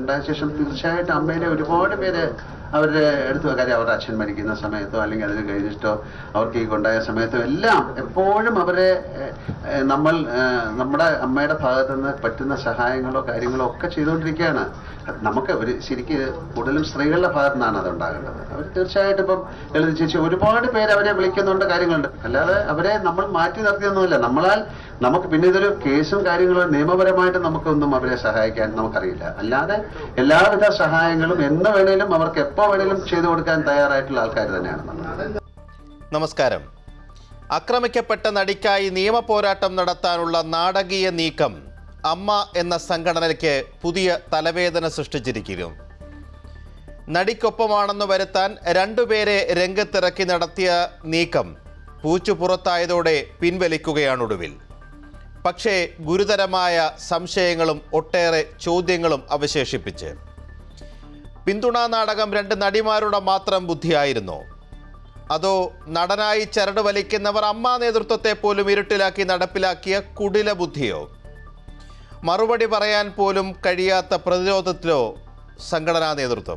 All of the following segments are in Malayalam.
ഉണ്ടായ ശേഷം തീർച്ചയായിട്ടും അമ്മേനെ ഒരുപാട് പേര് അവരുടെ എടുത്തു കാര്യം അവരുടെ അച്ഛൻ മരിക്കുന്ന സമയത്തോ അല്ലെങ്കിൽ അതിന് കഴിഞ്ഞിട്ടോ അവർക്ക് ഈ ഉണ്ടായ സമയത്തോ എല്ലാം എപ്പോഴും അവരെ ഏഹ്, ഏഹ്, നമ്മൾ ഏഹ്, നമ്മുടെ അമ്മയുടെ ഭാഗത്ത് നിന്ന് പറ്റുന്ന സഹായങ്ങളോ കാര്യങ്ങളോ ഒക്കെ ചെയ്തുകൊണ്ടിരിക്കുകയാണ് അത് നമുക്ക് ഒരു ശരിക്ക് കൂടുതലും സ്ത്രീകളുടെ ഭാഗത്തു നിന്നാണ് അത് ഉണ്ടാകേണ്ടത് അവർ തീർച്ചയായിട്ടും ഇപ്പം ലളിത ചേച്ചി ഒരുപാട് പേര് അവരെ വിളിക്കുന്നുണ്ട് കാര്യങ്ങളുണ്ട് അല്ലാതെ അവരെ നമ്മൾ മാറ്റി നിർത്തിയൊന്നുമില്ല നമ്മളാൽ നമുക്ക് പിന്നെ ഇതൊരു കേസും കാര്യങ്ങളും നിയമപരമായിട്ട് നമുക്കൊന്നും അവരെ സഹായിക്കാൻ നമുക്കറിയില്ല അല്ലാതെ എല്ലാവിധ സഹായങ്ങളും എന്ന് വേണേലും അവർക്ക് എപ്പോ വേണേലും ചെയ്തു കൊടുക്കാൻ തയ്യാറായിട്ടുള്ള ആൾക്കാർ തന്നെയാണ് നമ്മൾ നമസ്കാരം ആക്രമിക്കപ്പെട്ട നടിക്കായി നിയമ പോരാട്ടം നടത്താനുള്ള നാടകീയ നീക്കം അമ്മ എന്ന സംഘടനയ്ക്ക് പുതിയ തലവേദന സൃഷ്ടിച്ചിരിക്കുന്നു നടിക്കൊപ്പമാണെന്ന് വരുത്താൻ രണ്ടുപേരെ രംഗത്തിറക്കി നടത്തിയ നീക്കം പൂച്ചു പുറത്തായതോടെ പിൻവലിക്കുകയാണൊടുവിൽ പക്ഷേ ഗുരുതരമായ സംശയങ്ങളും ഒട്ടേറെ ചോദ്യങ്ങളും അവശേഷിപ്പിച്ച് പിന്തുണാ നാടകം രണ്ട് നടിമാരുടെ മാത്രം ബുദ്ധിയായിരുന്നോ അതോ നടനായി ചരട് വലിക്കുന്നവർ അമ്മ നേതൃത്വത്തെ പോലും ഇരുട്ടിലാക്കി നടപ്പിലാക്കിയ കുടില ബുദ്ധിയോ മറുപടി പറയാൻ പോലും കഴിയാത്ത പ്രതിരോധത്തിലോ സംഘടനാ നേതൃത്വം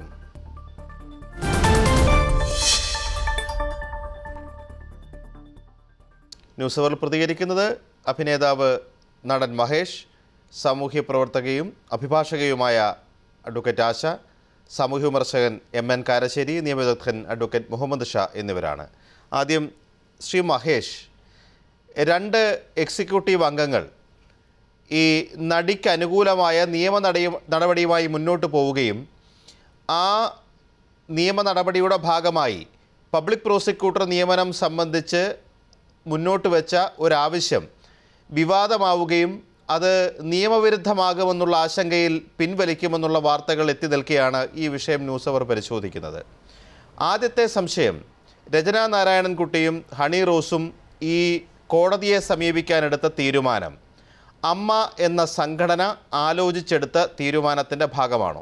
ന്യൂസ് അവർ പ്രതികരിക്കുന്നത് അഭിനേതാവ് നടൻ മഹേഷ് സാമൂഹ്യ പ്രവർത്തകയും അഭിഭാഷകയുമായ അഡ്വക്കേറ്റ് ആശ സാമൂഹ്യ വിമർശകൻ എം എൻ കാരശ്ശേരി നിയമവിദഗ്ധൻ അഡ്വക്കേറ്റ് മുഹമ്മദ് ഷാ എന്നിവരാണ് ആദ്യം ശ്രീ മഹേഷ് രണ്ട് എക്സിക്യൂട്ടീവ് അംഗങ്ങൾ ഈ നടിക്ക് അനുകൂലമായ നിയമ നടയും നടപടിയുമായി മുന്നോട്ട് പോവുകയും ആ നിയമ നടപടിയുടെ ഭാഗമായി പബ്ലിക് പ്രോസിക്യൂട്ടർ നിയമനം സംബന്ധിച്ച് മുന്നോട്ട് വെച്ച ഒരാവശ്യം വിവാദമാവുകയും അത് നിയമവിരുദ്ധമാകുമെന്നുള്ള ആശങ്കയിൽ പിൻവലിക്കുമെന്നുള്ള വാർത്തകൾ എത്തി നിൽക്കെയാണ് ഈ വിഷയം ന്യൂസ് അവർ പരിശോധിക്കുന്നത് ആദ്യത്തെ സംശയം രചന നാരായണൻകുട്ടിയും ഹണി റോസും ഈ കോടതിയെ സമീപിക്കാനെടുത്ത തീരുമാനം അമ്മ എന്ന സംഘടന ആലോചിച്ചെടുത്ത തീരുമാനത്തിൻ്റെ ഭാഗമാണോ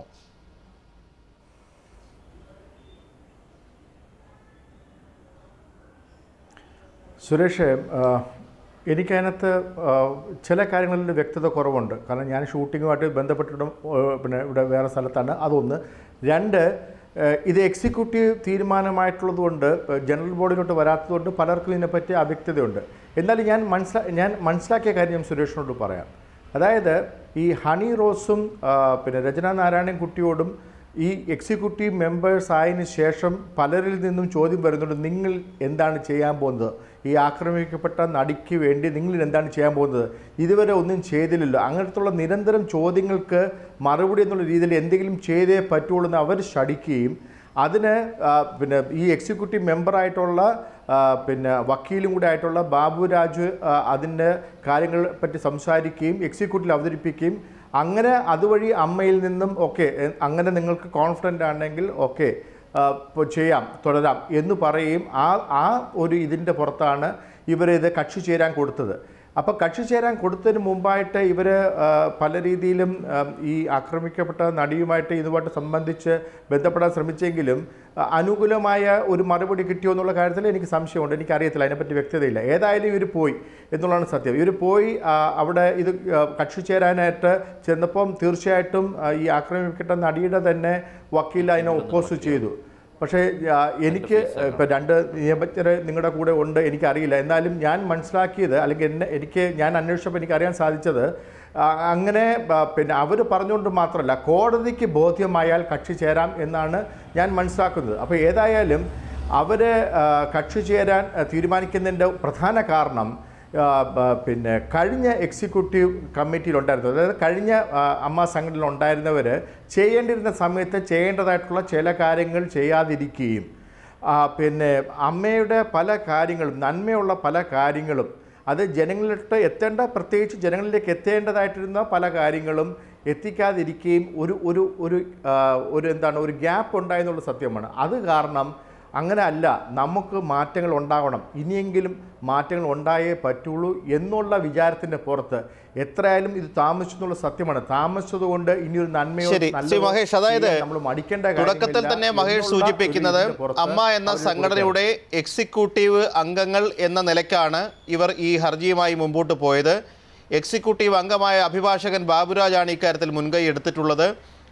സുരേഷ് ആ, എനിക്കതിനകത്ത് ആ, ചില കാര്യങ്ങളിൽ വ്യക്തത കുറവുണ്ട് കാരണം ഞാൻ ഷൂട്ടിങ്ങുമായിട്ട് ബന്ധപ്പെട്ടിട്ടും ആ, പിന്നെ ഇവിടെ വേറെ സ്ഥലത്താണ് അതൊന്ന് രണ്ട് ആ, ഇത് എക്സിക്യൂട്ടീവ് തീരുമാനമായിട്ടുള്ളത് കൊണ്ട് ജനറൽ ബോർഡിലോട്ട് വരാത്തതുകൊണ്ട് പലർക്കും ഇതിനെപ്പറ്റി അവ്യക്തതയുണ്ട് എന്നാലും ഞാൻ മനസ്സിലാ ഞാൻ മനസ്സിലാക്കിയ കാര്യം ഞാൻ സുരേഷിനോട് പറയാം അതായത് ഈ ഹണി റോസും ആ, പിന്നെ രചന നാരായണൻ കുട്ടിയോടും ഈ എക്സിക്യൂട്ടീവ് മെമ്പേഴ്സ് ആയതിനു ശേഷം പലരിൽ നിന്നും ചോദ്യം വരുന്നുണ്ട് നിങ്ങൾ എന്താണ് ചെയ്യാൻ പോകുന്നത് ഈ ആക്രമിക്കപ്പെട്ട നടിക്ക് വേണ്ടി നിങ്ങൾ എന്താണ് ചെയ്യാൻ പോകുന്നത് ഇതുവരെ ഒന്നും ചെയ്തില്ലല്ലോ അങ്ങനത്തുള്ള നിരന്തരം ചോദ്യങ്ങൾക്ക് മറുപടി എന്നുള്ള രീതിയിൽ എന്തെങ്കിലും ചെയ്തേ പറ്റുള്ളൂ എന്ന് അവർ ശടിക്കുകയും അതിന് ആ, പിന്നെ ഈ എക്സിക്യൂട്ടീവ് മെമ്പറായിട്ടുള്ള ആ, പിന്നെ വക്കീലും കൂടെ ആയിട്ടുള്ള ബാബു രാജു ആ, അതിൻ്റെ കാര്യങ്ങളെ പറ്റി സംസാരിക്കുകയും എക്സിക്യൂട്ടീവിൽ അവതരിപ്പിക്കുകയും അങ്ങനെ അതുവഴി അമ്മയിൽ നിന്നും ഓക്കെ അങ്ങനെ നിങ്ങൾക്ക് കോൺഫിഡൻ്റ് ആണെങ്കിൽ ഓക്കെ ഇപ്പോൾ ചെയ്യാം തുടരാം എന്ന് പറയുകയും ആ ആ ഒരു ഇതിൻ്റെ പുറത്താണ് ഇവരിത് കക്ഷി ചേരാൻ കൊടുത്തത് അപ്പോൾ കക്ഷി ചേരാൻ കൊടുത്തതിന് മുമ്പായിട്ട് ഇവർ പല രീതിയിലും ആ, ഈ ആക്രമിക്കപ്പെട്ട നടിയുമായിട്ട് ഇതുമായിട്ട് സംബന്ധിച്ച് ബന്ധപ്പെടാൻ ശ്രമിച്ചെങ്കിലും ആ, അനുകൂലമായ ഒരു മറുപടി കിട്ടിയോ എന്നുള്ള കാര്യത്തിൽ എനിക്ക് സംശയമുണ്ട് എനിക്കറിയത്തില്ല അതിനെപ്പറ്റി വ്യക്തതയില്ല ഏതായാലും ഇവർ പോയി എന്നുള്ളതാണ് സത്യം ഇവർ പോയി ആ, അവിടെ ഇത് ആ, കക്ഷി ചേരാനായിട്ട് ചെന്നപ്പം തീർച്ചയായിട്ടും ആ, ഈ ആക്രമിക്കപ്പെട്ട നടിയുടെ തന്നെ വക്കീൽ അതിനെ ഒപ്പോസ് ചെയ്തു പക്ഷേ ആ, എനിക്ക് ഇപ്പം രണ്ട് നിയമജ്ഞർ നിങ്ങളുടെ കൂടെ ഉണ്ട് എനിക്കറിയില്ല എന്നാലും ഞാൻ മനസ്സിലാക്കിയത് അല്ലെങ്കിൽ എന്നെ എനിക്ക് ഞാൻ അന്വേഷിച്ചപ്പോൾ എനിക്കറിയാൻ സാധിച്ചത് ആ, അങ്ങനെ ആ, പിന്നെ അവർ പറഞ്ഞുകൊണ്ട് മാത്രമല്ല കോടതിക്ക് ബോധ്യമായാൽ കക്ഷി ചേരാം എന്നാണ് ഞാൻ മനസ്സിലാക്കുന്നത് അപ്പോൾ ഏതായാലും അവർ കക്ഷി ചേരാൻ ആ, തീരുമാനിക്കുന്നതിൻ്റെ പ്രധാന കാരണം ആ, ബ- പിന്നെ കഴിഞ്ഞ എക്സിക്യൂട്ടീവ് കമ്മിറ്റിയിലുണ്ടായിരുന്നു അതായത് കഴിഞ്ഞ ആ, അമ്മ സംഘടനയിൽ ഉണ്ടായിരുന്നവർ ചെയ്യേണ്ടിരുന്ന സമയത്ത് ചെയ്യേണ്ടതായിട്ടുള്ള ചില കാര്യങ്ങൾ ചെയ്യാതിരിക്കുകയും ആ, പിന്നെ അമ്മയുടെ പല കാര്യങ്ങളും നന്മയുള്ള പല കാര്യങ്ങളും അത് ജനങ്ങളിലോട്ട് എത്തേണ്ട പ്രത്യേകിച്ച് ജനങ്ങളിലേക്ക് എത്തേണ്ടതായിട്ടിരുന്ന പല കാര്യങ്ങളും എത്തിക്കാതിരിക്കുകയും ഒരു ഒരു ഒരു ആ, ഒരു എന്താണ് ഒരു ഗ്യാപ്പ് ഉണ്ടായെന്നുള്ള സത്യമാണ് അത് കാരണം അങ്ങനെ അല്ല നമുക്ക് മാറ്റങ്ങൾ ഉണ്ടാവണം ഇനിയെങ്കിലും മാറ്റങ്ങൾ ഉണ്ടായേ പറ്റുള്ളൂ എന്നുള്ള വിചാരത്തിൻ്റെ പുറത്ത് എത്രയായാലും ഇത് താമസിച്ചു എന്നുള്ള സത്യമാണ് താമസിച്ചതുകൊണ്ട് ഇനിയൊരു നന്മയോ ശരി ശ്രീ നല്ലതോ മഹേഷ് അതായത് ചെയ്യാൻ നമ്മൾ മടിക്കേണ്ട തുടക്കത്തിൽ കാര്യമില്ല തന്നെ മഹേഷ് എന്നുള്ള സൂചിപ്പിക്കുന്നത് ഒരു ഇതിന്റെ പുറത്ത് അമ്മ എന്ന അവര് സംഘടനയുടെ എക്സിക്യൂട്ടീവ് അംഗങ്ങൾ എന്ന നിലക്കാണ് ഇവർ ഈ ഹർജിയുമായി മുമ്പോട്ട് പോയത് എക്സിക്യൂട്ടീവ് അംഗമായ അഭിഭാഷകൻ ബാബുരാജാണ് ഇക്കാര്യത്തിൽ മുൻകൈ എടുത്തിട്ടുള്ളത്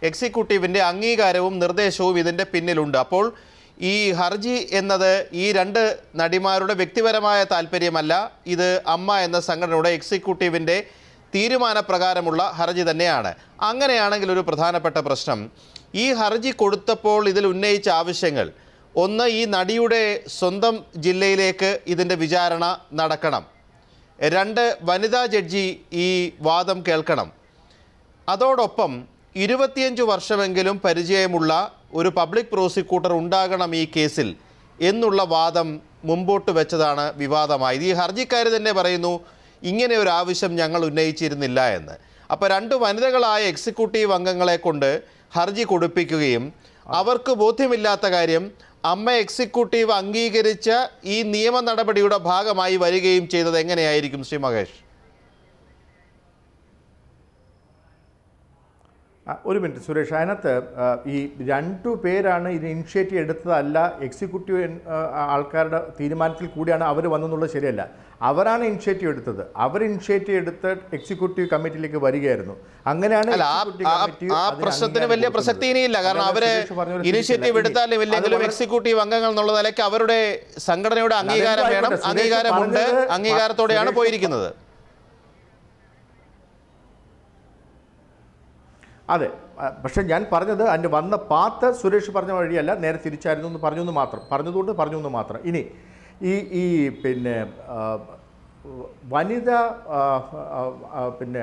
എക്സിക്യൂട്ടീവിൻ്റെ അംഗീകാരവും നിർദ്ദേശവും ഇതിൻ്റെ പിന്നിലുണ്ട് അപ്പോൾ ഈ ഹർജി എന്നത് ഈ രണ്ട് നടിമാരുടെ വ്യക്തിപരമായ താല്പര്യമല്ല ഇത് അമ്മ എന്ന സംഘടനയുടെ എക്സിക്യൂട്ടീവിൻ്റെ തീരുമാനപ്രകാരമുള്ള ഹർജി തന്നെയാണ് അങ്ങനെയാണെങ്കിൽ ഒരു പ്രധാനപ്പെട്ട പ്രശ്നം ഈ ഹർജി കൊടുത്തപ്പോൾ ഇതിൽ ഉന്നയിച്ച ആവശ്യങ്ങൾ ഒന്ന് ഈ നടിയുടെ സ്വന്തം ജില്ലയിലേക്ക് ഇതിൻ്റെ വിചാരണ നടക്കണം രണ്ട് വനിതാ ജഡ്ജി ഈ വാദം കേൾക്കണം അതോടൊപ്പം ഇരുപത്തിയഞ്ച് വർഷമെങ്കിലും പരിചയമുള്ള ഒരു പബ്ലിക് പ്രോസിക്യൂട്ടർ ഉണ്ടാകണം ഈ കേസിൽ എന്നുള്ള വാദം മുമ്പോട്ട് വെച്ചതാണ് വിവാദമായത് ഈ ഹർജിക്കാർ തന്നെ പറയുന്നു ഇങ്ങനെ ഒരു ആവശ്യം ഞങ്ങൾ ഉന്നയിച്ചിരുന്നില്ല എന്ന് അപ്പോൾ രണ്ട് വനിതകളായ എക്സിക്യൂട്ടീവ് അംഗങ്ങളെ കൊണ്ട് ഹർജി കൊടുപ്പിക്കുകയും അവർക്ക് ബോധ്യമില്ലാത്ത കാര്യം അമ്മ എക്സിക്യൂട്ടീവ് അംഗീകരിച്ച ഈ നിയമ നടപടിയുടെ ഭാഗമായി വരികയും ചെയ്തത് എങ്ങനെയായിരിക്കും ശ്രീ മഹേഷ് ആ, ഒരു മിനിറ്റ് സുരേഷ് അതിനകത്ത് ആ, ഈ രണ്ടു പേരാണ് ഇത് ഇനിഷ്യേറ്റീവ് എടുത്തതല്ല എക്സിക്യൂട്ടീവ് എൻ- ആ, ആൾക്കാരുടെ തീരുമാനത്തിൽ കൂടിയാണ് അവർ വന്നെന്നുള്ളത് ശരിയല്ല അവരാണ് ഇനിഷ്യേറ്റീവ് എടുത്തത് അവർ ഇനിഷ്യേറ്റീവ് എടുത്ത് എക്സിക്യൂട്ടീവ് കമ്മിറ്റിയിലേക്ക് വരികയായിരുന്നു അങ്ങനെയാണ് അല്ല ആ executive ആ- committee ആ അതിന് പ്രശ്നത്തിന് അംഗീകാരം വലിയ കൊടുക്കുന്നത്. പ്രസക്തി ഇനിയില്ല കാരണം അല്ലാതെ അവര് സുരേഷ് പറഞ്ഞ പോലെ ഇനിഷ്യേറ്റീവ് ശരിയല്ല. എടുത്താലും ഇനി ഇല്ലെങ്കിലും അത് വളരെ- എക്സിക്യൂട്ടീവ് അംഗങ്ങൾ എന്നുള്ള നിലയ്ക്ക് അവരുടെ സംഘടനയുടെ അംഗീകാരം വേണം ആയിക്കോട്ടെ. സുരേഷ് അംഗീകാരമുണ്ട് പറഞ്ഞത് അംഗീകാരത്തോടെയാണ് സുരേഷ് പോയിരിക്കുന്നത് അതെ ആ, പക്ഷെ ഞാൻ പറഞ്ഞത് അതിൻ്റെ വന്ന പാത്ത് സുരേഷ് പറഞ്ഞ വഴിയല്ല നേരെ തിരിച്ചായിരുന്നു എന്ന് പറഞ്ഞു എന്ന് മാത്രം പറഞ്ഞതുകൊണ്ട് പറഞ്ഞു എന്ന് മാത്രം ഇനി ഈ ഈ പിന്നെ ആ, വനിത ആ, ആ, ആ, പിന്നെ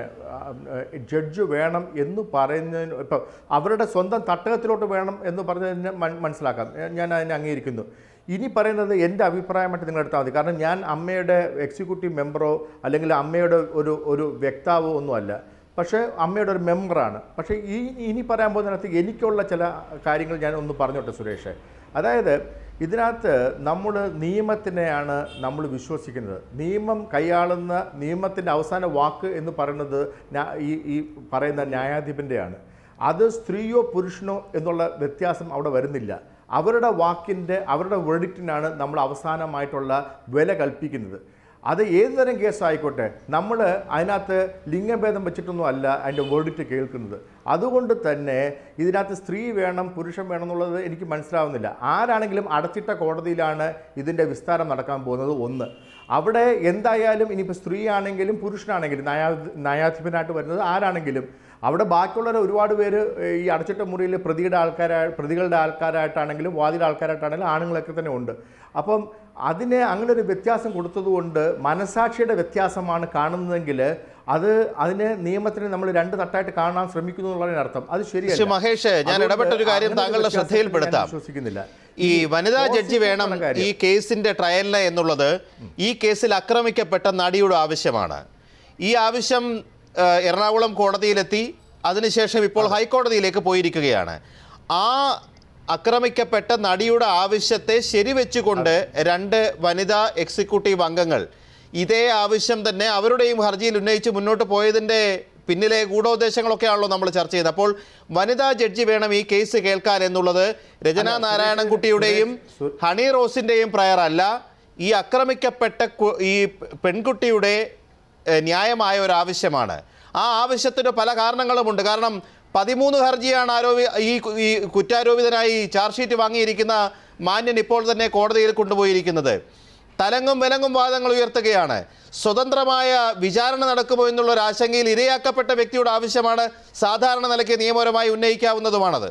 ജഡ്ജ് വേണം എന്ന് പറയുന്നതിന് ഇപ്പം അവരുടെ സ്വന്തം തട്ടകത്തിലോട്ട് വേണം എന്ന് പറഞ്ഞതിന് മൻ- മനസ്സിലാക്കാം ഞാൻ അതിനെ അംഗീകരിക്കുന്നു ഇനി പറയുന്നത് എൻ്റെ അഭിപ്രായമായിട്ട് നിങ്ങൾ എടുത്താൽ മതി കാരണം ഞാൻ അമ്മയുടെ എക്സിക്യൂട്ടീവ് മെമ്പറോ അല്ലെങ്കിൽ അമ്മയുടെ ഒരു ഒരു വ്യക്താവോ ഒന്നുമല്ല പക്ഷേ അമ്മയുടെ ഒരു മെമ്പറാണ് പക്ഷേ ഈ ഇനി പറയാൻ പോകുന്നതിനകത്ത് എനിക്കുള്ള ചില കാര്യങ്ങൾ ഞാൻ ഒന്ന് പറഞ്ഞോട്ടെ സുരേഷ് അതായത് ഇതിനകത്ത് നമ്മൾ നിയമത്തിനെയാണ് നമ്മൾ വിശ്വസിക്കുന്നത് നിയമം കൈയാളുന്ന നിയമത്തിൻ്റെ അവസാന വാക്ക് എന്ന് പറയുന്നത് ന്യാ- ഈ ഈ പറയുന്ന ന്യായാധിപൻ്റെയാണ് അത് സ്ത്രീയോ പുരുഷനോ എന്നുള്ള വ്യത്യാസം അവിടെ വരുന്നില്ല അവരുടെ വാക്കിൻ്റെ അവരുടെ വെർഡിക്റ്റിനാണ് നമ്മൾ അവസാനമായിട്ടുള്ള വില കൽപ്പിക്കുന്നത് അത് ഏത് തരം കേസായിക്കോട്ടെ നമ്മൾ അതിനകത്ത് ലിംഗഭേദം വെച്ചിട്ടൊന്നും അല്ല അതിൻ്റെ വേർഡിക്റ്റ് കേൾക്കുന്നത് അതുകൊണ്ട് തന്നെ ഇതിനകത്ത് സ്ത്രീ വേണം പുരുഷൻ വേണം എന്നുള്ളത് എനിക്ക് മനസ്സിലാവുന്നില്ല ആരാണെങ്കിലും അടച്ചിട്ട കോടതിയിലാണ് ഇതിൻ്റെ വിസ്താരം നടക്കാൻ പോകുന്നത് ഒന്ന് അവിടെ എന്തായാലും ഇനിയിപ്പോൾ സ്ത്രീ ആണെങ്കിലും പുരുഷനാണെങ്കിലും നയാ നയാധിപനായിട്ട് വരുന്നത് ആരാണെങ്കിലും അവിടെ ബാക്കിയുള്ളവർ ഒരുപാട് പേര് ഏഹ്, ഈ അടച്ചിട്ട മുറിയിൽ പ്രതിയുടെ ആൾക്കാരായ പ്രതികളുടെ ആൾക്കാരായിട്ടാണെങ്കിലും വാദിയുടെ ആൾക്കാരായിട്ടാണെങ്കിലും ആണുങ്ങളൊക്കെ തന്നെ ഉണ്ട് അപ്പം അതിനെ അങ്ങനെ ഒരു വ്യത്യാസം കൊടുത്തതുകൊണ്ട് മനസാക്ഷിയുടെ വ്യത്യാസമാണ് കാണുന്നതെങ്കിൽ അത് അതിനെ നിയമത്തിന് നമ്മൾ രണ്ട് തട്ടായിട്ട് കാണാൻ ശ്രമിക്കുന്നു എന്നുള്ളതിന് അർത്ഥം അത് ശ്രീ ശരിയല്ല മഹേഷ് ഞാൻ അതുകൊണ്ട് ഇടപെട്ട ഒരു കാര്യം അങ്ങനെ താങ്കളുടെ വ്യത്യാസത്തെ ശ്രദ്ധയിൽപ്പെടുത്താം ഞാൻ വിശ്വസിക്കുന്നില്ല ഈ വനിതാ ജഡ്ജി പ്രോസിക്യൂട്ടറുടെ വേണം കാര്യം. ഈ കേസിന്റെ ട്രയലിന് എന്നുള്ളത് ഈ കേസിൽ ആക്രമിക്കപ്പെട്ട നടിയുടെ ആവശ്യമാണ് ഈ ആവശ്യം ആ, എറണാകുളം കോടതിയിലെത്തി അതിനുശേഷം ഇപ്പോൾ ഹൈക്കോടതിയിലേക്ക് പോയിരിക്കുകയാണ് ആ ആക്രമിക്കപ്പെട്ട നടിയുടെ ആവശ്യത്തെ ശരിവെച്ചുകൊണ്ട് രണ്ട് വനിതാ എക്സിക്യൂട്ടീവ് അംഗങ്ങൾ ഇതേ ആവശ്യം തന്നെ അവരുടെയും ഹർജിയിൽ ഉന്നയിച്ച് മുന്നോട്ട് പോയതിൻ്റെ പിന്നിലെ ഗൂഢോദ്ദേശങ്ങളൊക്കെയാണല്ലോ നമ്മൾ ചർച്ച ചെയ്തത് അപ്പോൾ വനിതാ ജഡ്ജി വേണം ഈ കേസ് കേൾക്കാൻ എന്നുള്ളത് രചന അല്ല, നാരായണൻകുട്ടിയുടെയും സുരേഷ്, ഹണി റോസിൻ്റെയും പ്രയർ അല്ല ഈ ആക്രമിക്കപ്പെട്ട കു- ഈ പെൺകുട്ടിയുടെ ഏഹ്, ന്യായമായ ഒരു ആവശ്യമാണ് ആ ആവശ്യത്തിന് പല കാരണങ്ങളുമുണ്ട് കാരണം പതിമൂന്ന് ഹർജിയാണ് ആരോപി ഈ കു- ഈ കുറ്റാരോപിതനായി ചാർജ് ഷീറ്റ് വാങ്ങിയിരിക്കുന്ന മാന്യൻ ഇപ്പോൾ തന്നെ കോടതിയിൽ കൊണ്ടുപോയിരിക്കുന്നത് തലങ്ങും വിലങ്ങും വാദങ്ങൾ ഉയർത്തുകയാണ് സ്വതന്ത്രമായ വിചാരണ നടക്കുമോ എന്നുള്ള ഒരു ആശങ്കയിൽ ഇരയാക്കപ്പെട്ട വ്യക്തിയുടെ ആവശ്യമാണ് സാധാരണ നിലയ്ക്ക് നിയമപരമായി ഉന്നയിക്കാവുന്നതുമാണത്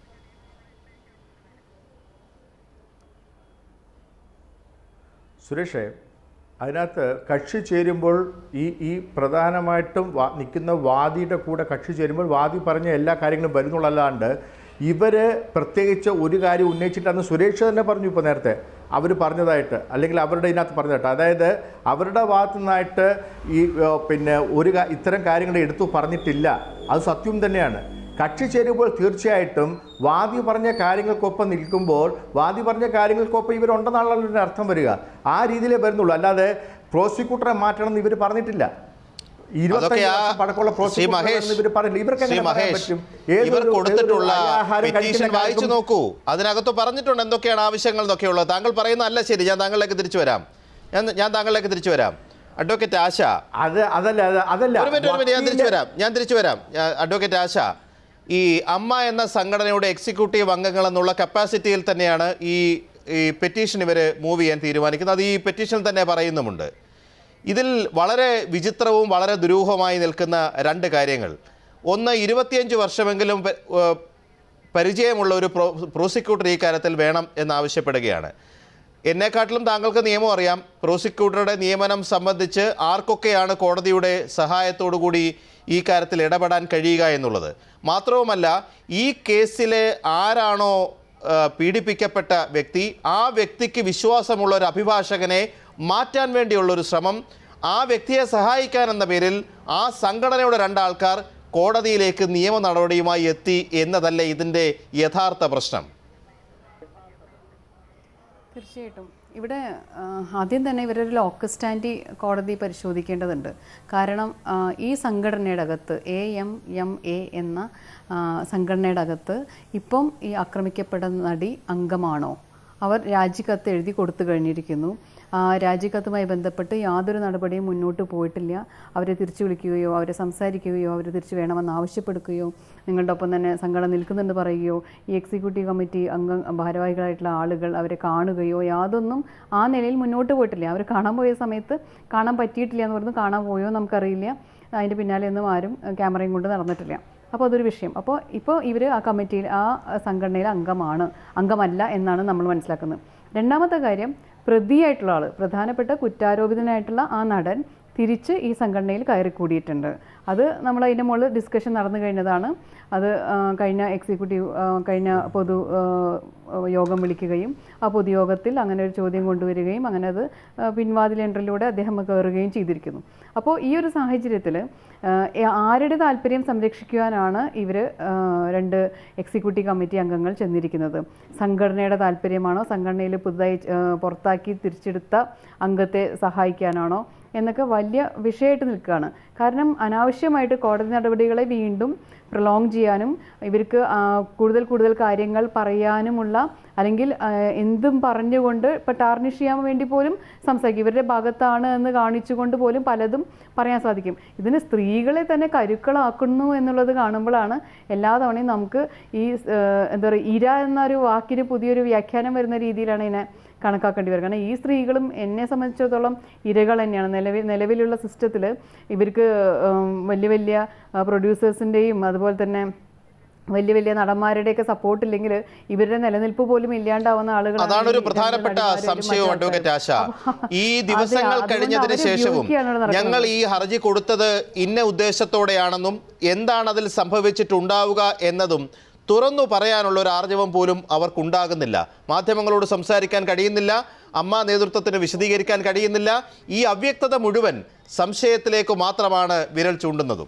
സുരേഷേ അതിനകത്ത് കക്ഷി ചേരുമ്പോൾ ഈ ഈ പ്രധാനമായിട്ടും വാ നിൽക്കുന്ന വാദിയുടെ കൂടെ കക്ഷി ചേരുമ്പോൾ വാദി പറഞ്ഞ എല്ലാ കാര്യങ്ങളും വരുന്നുള്ളല്ലാണ്ട് ഇവർ പ്രത്യേകിച്ച് ഒരു കാര്യം ഉന്നയിച്ചിട്ടാണ് സുരേഷ് തന്നെ പറഞ്ഞു ഇപ്പോൾ നേരത്തെ അവർ പറഞ്ഞതായിട്ട് അല്ലെങ്കിൽ അവരുടെ ഇതിനകത്ത് പറഞ്ഞതായിട്ട് അതായത് അവരുടെ ഭാഗത്തു നിന്നായിട്ട് ഈ ഏ, പിന്നെ ഒരു കാ- ഇത്തരം കാര്യങ്ങൾ എടുത്തു പറഞ്ഞിട്ടില്ല അത് സത്യം തന്നെയാണ് കക്ഷി ചേരുമ്പോൾ തീർച്ചയായിട്ടും വാദി പറഞ്ഞ കാര്യങ്ങൾക്കൊപ്പം നിൽക്കുമ്പോൾ വാദി പറഞ്ഞ കാര്യങ്ങൾക്കൊപ്പം ഇവരുണ്ടെന്നാണല്ലോ ഇതിൻ്റെ അർത്ഥം വരിക ആ രീതിയിലേ വരുന്നുള്ളൂ അല്ലാതെ പ്രോസിക്യൂട്ടറെ മാറ്റണം എന്ന് ഇവർ പറഞ്ഞിട്ടില്ല ഇരുപത്തഞ്ച് അതൊക്കെ ആ വർഷം പഴക്കമുള്ള ശ്രീ prosecutor മഹേഷ് ആണെന്ന് ഇവർ പറഞ്ഞില്ല ഇവർക്ക് ശ്രീ എങ്ങനെ പറയാൻ മഹേഷ് പറ്റും ഇവർ ഏതൊരു- കൊടുത്തിട്ടുള്ള ഏതൊരു ആഹാരം പെറ്റീഷൻ കഴിക്കുന്ന വായിച്ചു കാര്യക്കും- നോക്കൂ അതിനകത്ത് പറഞ്ഞിട്ടുണ്ട് എന്തൊക്കെയാണ് ആവശ്യങ്ങൾ എന്നൊക്കെയുള്ളത് താങ്കൾ പറയുന്നതല്ല ശരി ഞാൻ താങ്കളിലേക്ക് തിരിച്ചു വരാം ഞാൻ ഞാൻ താങ്കളിലേക്ക് തിരിച്ചു വരാം അഡ്വക്കേറ്റ് ആശ അത് അതല്ല അത് അതല്ല ഒരു മിനിറ്റ് ഒരു മിനിറ്റ് ഞാൻ തിരിച്ചു വക്കീല്- വരാം ഞാൻ തിരിച്ചു വരാം ഞാൻ- അഡ്വക്കേറ്റ് ആശ ഈ അമ്മ എന്ന സംഘടനയുടെ എക്സിക്യൂട്ടീവ് അംഗങ്ങൾ എന്നുള്ള കപ്പാസിറ്റിയിൽ തന്നെയാണ് ഈ ഈ പെറ്റീഷൻ ഇവർ മൂവ് ചെയ്യാൻ തീരുമാനിക്കുന്നത് അത് ഈ പെറ്റീഷനിൽ തന്നെ പറയുന്നുമുണ്ട് ഇതിൽ വളരെ വിചിത്രവും വളരെ ദുരൂഹമായി നിൽക്കുന്ന രണ്ട് കാര്യങ്ങൾ ഒന്ന് ഇരുപത്തിയഞ്ച് വർഷമെങ്കിലും പ- ഏഹ് പരിചയമുള്ള ഒരു പ്രോ പ്രോസിക്യൂട്ടർ ഈ കാര്യത്തിൽ വേണം എന്നാവശ്യപ്പെടുകയാണ് എന്നെക്കാട്ടിലും താങ്കൾക്ക് നിയമം അറിയാം പ്രോസിക്യൂട്ടറുടെ നിയമനം സംബന്ധിച്ച് ആർക്കൊക്കെയാണ് കോടതിയുടെ സഹായത്തോടു കൂടി ഈ കാര്യത്തിൽ ഇടപെടാൻ കഴിയുക എന്നുള്ളത് മാത്രവുമല്ല ഈ കേസിലെ ആരാണോ ആ, പീഡിപ്പിക്കപ്പെട്ട വ്യക്തി ആ വ്യക്തിക്ക് വിശ്വാസമുള്ള ഒരു അഭിഭാഷകനെ മാറ്റാൻ വേണ്ടിയുള്ള ഒരു ശ്രമം ആ വ്യക്തിയെ സഹായിക്കാൻ എന്ന പേരിൽ ആ സംഘടനയുടെ രണ്ടാൾക്കാർ കോടതിയിലേക്ക് നിയമ നടപടിയുമായി എത്തി എന്നതല്ല ഇതിൻ്റെ യഥാർത്ഥ പ്രശ്നം തീർച്ചയായിട്ടും ഇവിടെ ആ, ആദ്യം തന്നെ ഇവരൊരു ലോക്കസ് സ്റ്റാൻഡി കോടതി പരിശോധിക്കേണ്ടതുണ്ട് കാരണം ആ, ഈ സംഘടനയുടെ അകത്ത് എ എം എം എ എന്ന ആ, സംഘടനയുടെ അകത്ത് ഇപ്പം ഈ ആക്രമിക്കപ്പെടുന്ന നടി അംഗമാണോ അവർ രാജിക്കത്ത് എഴുതി കൊടുത്തു കഴിഞ്ഞിരിക്കുന്നു ആ രാജിക്കത്തുമായി ബന്ധപ്പെട്ട് യാതൊരു നടപടിയും മുന്നോട്ട് പോയിട്ടില്ല അവരെ തിരിച്ചു വിളിക്കുകയോ അവരെ സംസാരിക്കുകയോ അവർ തിരിച്ചു വേണമെന്ന് ആവശ്യപ്പെടുകയോ നിങ്ങളുടെ ഒപ്പം തന്നെ സംഘടന നിൽക്കുന്നുണ്ട് പറയുകയോ ഈ എക്സിക്യൂട്ടീവ് കമ്മിറ്റി അംഗ ഭാരവാഹികളായിട്ടുള്ള ആളുകൾ അവരെ കാണുകയോ യാതൊന്നും ആ നിലയിൽ മുന്നോട്ട് പോയിട്ടില്ല അവർ കാണാൻ പോയ സമയത്ത് കാണാൻ പറ്റിയിട്ടില്ല എന്ന് പറഞ്ഞ് കാണാൻ പോയോ നമുക്കറിയില്ല അതിൻ്റെ പിന്നാലെ ഒന്നും ആരും അഹ് ക്യാമറയും കൊണ്ട് നടന്നിട്ടില്ല അപ്പോൾ അതൊരു വിഷയം അപ്പോൾ ഇപ്പോൾ ഇവർ ആ കമ്മിറ്റിയിൽ ആ സംഘടനയിലെ അംഗമാണ് അംഗമല്ല എന്നാണ് നമ്മൾ മനസ്സിലാക്കുന്നത് രണ്ടാമത്തെ കാര്യം പ്രതിയായിട്ടുള്ള ആൾ പ്രധാനപ്പെട്ട കുറ്റാരോപിതനായിട്ടുള്ള ആ നടൻ തിരിച്ച് ഈ സംഘടനയിൽ കയറിക്കൂടിയിട്ടുണ്ട് അത് നമ്മൾ അതിൻ്റെ മുകളിൽ ഡിസ്കഷൻ നടന്നു കഴിഞ്ഞതാണ് അത് ആ, കഴിഞ്ഞ എക്സിക്യൂട്ടീവ് ആ, കഴിഞ്ഞ പൊതു ആ, യോഗം വിളിക്കുകയും ആ പൊതുയോഗത്തിൽ അങ്ങനെ ഒരു ചോദ്യം കൊണ്ടുവരികയും അങ്ങനെ അത് ആ, പിൻവാതിൽ എൻട്രിലൂടെ അദ്ദേഹം കയറുകയും ചെയ്തിരിക്കുന്നു അപ്പോൾ ഈ ഒരു സാഹചര്യത്തിൽ ആരുടെ താല്പര്യം സംരക്ഷിക്കുവാനാണ് ഇവർ രണ്ട് എക്സിക്യൂട്ടീവ് കമ്മിറ്റി അംഗങ്ങൾ ചെന്നിരിക്കുന്നത് സംഘടനയുടെ താല്പര്യമാണോ സംഘടനയിൽ പുതുതായി ആ, പുറത്താക്കി തിരിച്ചെടുത്ത അംഗത്തെ സഹായിക്കാനാണോ എന്നൊക്കെ വലിയ വിഷയമായിട്ട് നിൽക്കുകയാണ് കാരണം അനാവശ്യമായിട്ട് കോടതി നടപടികളെ വീണ്ടും പ്രൊലോങ് ചെയ്യാനും ഇവർക്ക് ആ, കൂടുതൽ കൂടുതൽ കാര്യങ്ങൾ പറയാനുമുള്ള അല്ലെങ്കിൽ ആ, എന്തും പറഞ്ഞുകൊണ്ട് ഇപ്പോൾ ടാർണിഷ് ചെയ്യാൻ വേണ്ടി പോലും സംസാരിക്കും ഇവരുടെ ഭാഗത്താണ് എന്ന് കാണിച്ചുകൊണ്ട് പോലും പലതും പറയാൻ സാധിക്കും ഇതിന് സ്ത്രീകളെ തന്നെ കരുക്കളാക്കുന്നു എന്നുള്ളത് കാണുമ്പോഴാണ് എല്ലാ തവണയും നമുക്ക് ഈ ആ, എന്താ പറയുക ഇര എന്നൊരു വാക്കിന് പുതിയൊരു വ്യാഖ്യാനം വരുന്ന രീതിയിലാണ് ഇതിനെ കണക്കാക്കേണ്ടി വരും കാരണം ഈ സ്ത്രീകളും എന്നെ സംബന്ധിച്ചിടത്തോളം ഇരകൾ തന്നെയാണ് നിലവിൽ നിലവിലുള്ള സിസ്റ്റത്തിൽ ഇവർക്ക് ഉം, വലിയ വലിയ പ്രൊഡ്യൂസേഴ്സിൻ്റെയും അതുപോലെ തന്നെ വലിയ വലിയ നടന്മാരുടെയൊക്കെ സപ്പോർട്ട് ഇല്ലെങ്കിൽ ഇവരുടെ നിലനിൽപ്പ് പോലും ഇല്ലാണ്ടാവുന്ന ആളുകൾ അതാണ് ഒരു പ്രധാനപ്പെട്ട സംശയവും അഡ്വക്കേറ്റ് ആശ ഈ ദിവസങ്ങൾ കഴിഞ്ഞതിന് ശേഷവും ഞങ്ങൾ ഈ ഹർജി കൊടുത്തത് ഇന്ന ഉദ്ദേശത്തോടെയാണെന്നും എന്താണ് അതിൽ സംഭവിച്ചിട്ടുണ്ടാവുക എന്നതും തുറന്നു പറയാനുള്ള ഒരു ആർജവം പോലും അവർക്കുണ്ടാകുന്നില്ല മാധ്യമങ്ങളോട് സംസാരിക്കാൻ കഴിയുന്നില്ല അമ്മ നേതൃത്വത്തിന് വിശദീകരിക്കാൻ കഴിയുന്നില്ല ഈ അവ്യക്തത മുഴുവൻ സംശയത്തിലേക്ക് മാത്രമാണ് വിരൽ ചൂണ്ടുന്നതും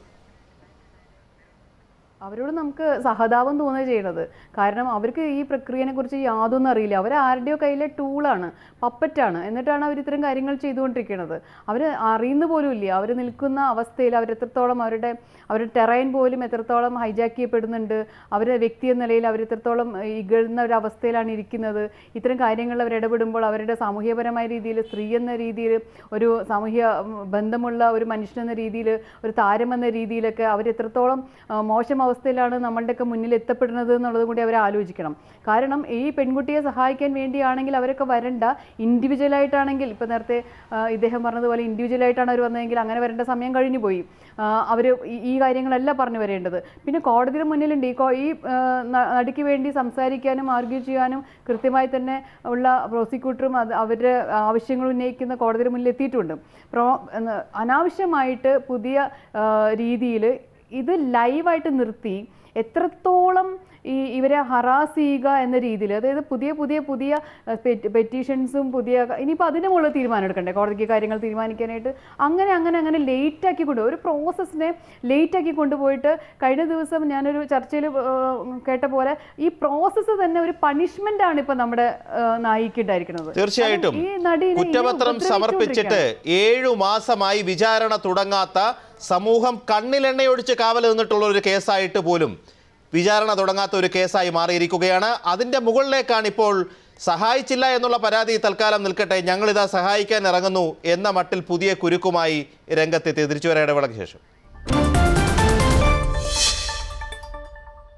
അവരോട് നമുക്ക് സഹതാപം തോന്നുക ചെയ്യണത് കാരണം അവർക്ക് ഈ പ്രക്രിയനെ കുറിച്ച് യാതൊന്നും അറിയില്ല അവർ ആരുടെയോ കയ്യിലെ ടൂളാണ് പപ്പറ്റാണ് എന്നിട്ടാണ് അവർ ഇത്തരം കാര്യങ്ങൾ ചെയ്തുകൊണ്ടിരിക്കുന്നത് അവർ അറിയുന്ന പോലും ഇല്ല അവർ നിൽക്കുന്ന അവസ്ഥയിൽ അവരെത്രത്തോളം അവരുടെ അവരുടെ ടെറൈൻ പോലും എത്രത്തോളം ഹൈജാക്ക് ചെയ്യപ്പെടുന്നുണ്ട് അവരുടെ വ്യക്തി എന്ന നിലയിൽ അവർ എത്രത്തോളം ഇകഴുന്ന ഒരു അവസ്ഥയിലാണ് ഇരിക്കുന്നത് ഇത്തരം കാര്യങ്ങളിൽ അവർ ഇടപെടുമ്പോൾ അവരുടെ സാമൂഹ്യപരമായ രീതിയിൽ സ്ത്രീ എന്ന രീതിയിൽ ഒരു സാമൂഹ്യ ഉം, ബന്ധമുള്ള ഒരു മനുഷ്യൻ എന്ന രീതിയിൽ ഒരു താരം എന്ന രീതിയിലൊക്കെ അവർ എത്രത്തോളം ആ, മോശം അവസ്ഥയിലാണ് നമ്മളുടെയൊക്കെ മുന്നിൽ എത്തപ്പെടുന്നത് എന്നുള്ളത് കൂടി അവർ ആലോചിക്കണം കാരണം ഈ പെൺകുട്ടിയെ സഹായിക്കാൻ വേണ്ടിയാണെങ്കിൽ അവരൊക്കെ വരണ്ട ഇൻഡിവിജ്വലായിട്ടാണെങ്കിൽ ഇപ്പോൾ നേരത്തെ ആ, ഇദ്ദേഹം പറഞ്ഞതുപോലെ ഇൻഡിവിജ്വലായിട്ടാണ് അവർ വന്നതെങ്കിൽ അങ്ങനെ വരേണ്ട സമയം കഴിഞ്ഞു പോയി അവർ ഈ കാര്യങ്ങളല്ല പറഞ്ഞു വരേണ്ടത് പിന്നെ കോടതിയുടെ മുന്നിലുണ്ട് ഈ കോ- ഈ ആ, ന- നടിക്ക് വേണ്ടി സംസാരിക്കാനും ആർഗ്യൂ ചെയ്യാനും കൃത്യമായി തന്നെ ഉള്ള പ്രോസിക്യൂട്ടറും അത് അവരുടെ ആവശ്യങ്ങൾ ഉന്നയിക്കുന്ന കോടതിയുടെ മുന്നിൽ എത്തിയിട്ടുണ്ട് പ്രോ എന്ന് അനാവശ്യമായിട്ട് പുതിയ രീതിയിൽ ഇത് ലൈവായിട്ട് നിർത്തി എത്രത്തോളം ഈ ഇവരെ ഹറാസ് ചെയ്യുക എന്ന രീതിയിൽ അതായത് പുതിയ പുതിയ പുതിയ പെറ്റീഷൻസും പുതിയ ഇനിയിപ്പോൾ അതിൻ്റെ മുകളിൽ തീരുമാനം എടുക്കണ്ടേ കോടതിക്ക് കാര്യങ്ങൾ തീരുമാനിക്കാനായിട്ട് അങ്ങനെ അങ്ങനെ അങ്ങനെ ലേറ്റ് ആക്കി കൊണ്ടുപോയി ഒരു പ്രോസസ്സിനെ ലേറ്റ് ആക്കി കൊണ്ടുപോയിട്ട് കഴിഞ്ഞ ദിവസം ഞാനൊരു ചർച്ചയിൽ കേട്ട പോലെ ഈ പ്രോസസ്സ് തന്നെ ഒരു പണിഷ്മെന്റ് ആണ് ഇപ്പൊ നമ്മുടെ ആ, നായിക്ക് ഉണ്ടായിരിക്കുന്നത് തീർച്ചയായിട്ടും കാരണം ഈ നടീനെ ഇങ്ങനെ കുറ്റപത്രം സമർപ്പിച്ചിട്ട് ഏഴു മാസമായി വിചാരണ തുടങ്ങാത്ത സമൂഹം കണ്ണിലെണ്ണയൊഴിച്ച് കാവൽ നിന്നിട്ടുള്ള ഒരു കേസായിട്ട് പോലും വിചാരണ തുടങ്ങാത്ത ഒരു കേസായി മാറിയിരിക്കുകയാണ് അതിൻ്റെ മുകളിലേക്കാണ് ഇപ്പോൾ സഹായിച്ചില്ല എന്നുള്ള പരാതി തൽക്കാലം നിൽക്കട്ടെ ഞങ്ങളിതാ സഹായിക്കാൻ ഇറങ്ങുന്നു എന്ന മട്ടിൽ പുതിയ കുരുക്കുമായി രംഗത്തെത്തി തിരിച്ചു വരാൻ ഇടവേളയ്ക്ക് ശേഷം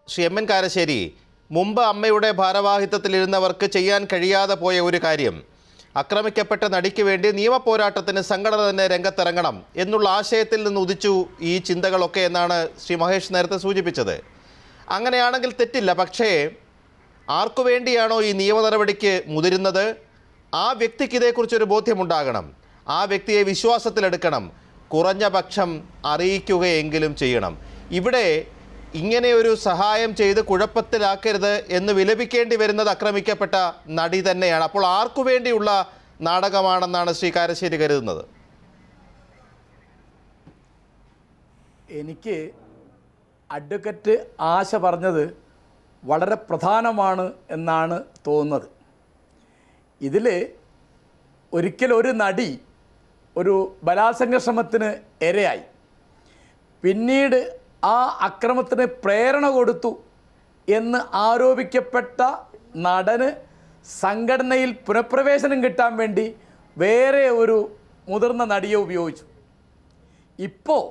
ശ്രീ എം എൻ കാരശ്ശേരി മുമ്പ് അമ്മയുടെ ഭാരവാഹിത്വത്തിലിരുന്നവർക്ക് ചെയ്യാൻ കഴിയാതെ പോയ ഒരു കാര്യം ആക്രമിക്കപ്പെട്ട നടിക്ക് വേണ്ടി നിയമപോരാട്ടത്തിന് സംഘടന തന്നെ രംഗത്തിറങ്ങണം എന്നുള്ള ആശയത്തിൽ നിന്ന് ഉദിച്ചു ഈ ചിന്തകളൊക്കെ എന്നാണ് ശ്രീ മഹേഷ് നേരത്തെ സൂചിപ്പിച്ചത് അങ്ങനെയാണെങ്കിൽ തെറ്റില്ല പക്ഷേ ആർക്കു വേണ്ടിയാണോ ഈ നിയമ നടപടിക്ക് മുതിരുന്നത് ആ വ്യക്തിക്ക് ഇതേക്കുറിച്ചൊരു ബോധ്യമുണ്ടാകണം ആ വ്യക്തിയെ വിശ്വാസത്തിലെടുക്കണം കുറഞ്ഞ പക്ഷം അറിയിക്കുകയെങ്കിലും ചെയ്യണം ഇവിടെ ഇങ്ങനെയൊരു സഹായം ചെയ്ത് കുഴപ്പത്തിലാക്കരുത് എന്ന് വിലപിക്കേണ്ടി വരുന്നത് ആക്രമിക്കപ്പെട്ട നടി തന്നെയാണ് അപ്പോൾ ആർക്കു വേണ്ടിയുള്ള നാടകമാണെന്നാണ് ശ്രീ കാരശ്ശേരി കരുതുന്നത് എനിക്ക് അഡ്വക്കറ്റ് ആശ പറഞ്ഞത് വളരെ പ്രധാനമാണ് എന്നാണ് തോന്നുന്നത് ഇതിൽ ഒരിക്കൽ ഒരു നടി ഒരു ബലാത്സംഗ ശ്രമത്തിന് ഇരയായി പിന്നീട് ആ അക്രമത്തിന് പ്രേരണ കൊടുത്തു എന്ന് ആരോപിക്കപ്പെട്ട നടന് സംഘടനയിൽ പുനഃപ്രവേശനം കിട്ടാൻ വേണ്ടി വേറെ ഒരു മുതിർന്ന നടിയെ ഉപയോഗിച്ചു ഇപ്പോൾ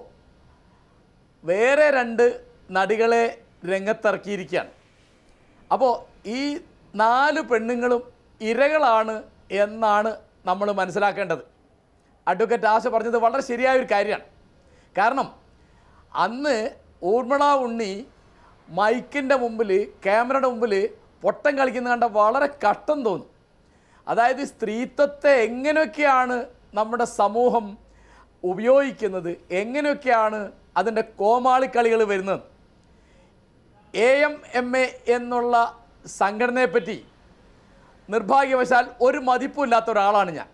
വേറെ രണ്ട് നടികളെ രംഗത്തിറക്കിയിരിക്കുകയാണ് അപ്പോൾ ഈ നാല് പെണ്ണുങ്ങളും ഇരകളാണ് എന്നാണ് നമ്മൾ മനസ്സിലാക്കേണ്ടത് അഡ്വക്കേറ്റ് ആശ പറഞ്ഞത് വളരെ ശരിയായ ഒരു കാര്യമാണ് കാരണം അന്ന് ഊർമിള ഉണ്ണി മൈക്കിൻ്റെ മുമ്പിൽ ക്യാമറയുടെ മുമ്പിൽ പൊട്ടം കളിക്കുന്ന കണ്ട വളരെ കഷ്ടം തോന്നും അതായത് സ്ത്രീത്വത്തെ എങ്ങനെയൊക്കെയാണ് നമ്മുടെ സമൂഹം ഉപയോഗിക്കുന്നത് എങ്ങനെയൊക്കെയാണ് അതിൻ്റെ കോമാളിക്കളികൾ വരുന്നത് എ എം എം എ എന്നുള്ള സംഘടനയെപ്പറ്റി നിർഭാഗ്യവശാൽ ഒരു മതിപ്പുമില്ലാത്ത ഒരാളാണ് ഞാൻ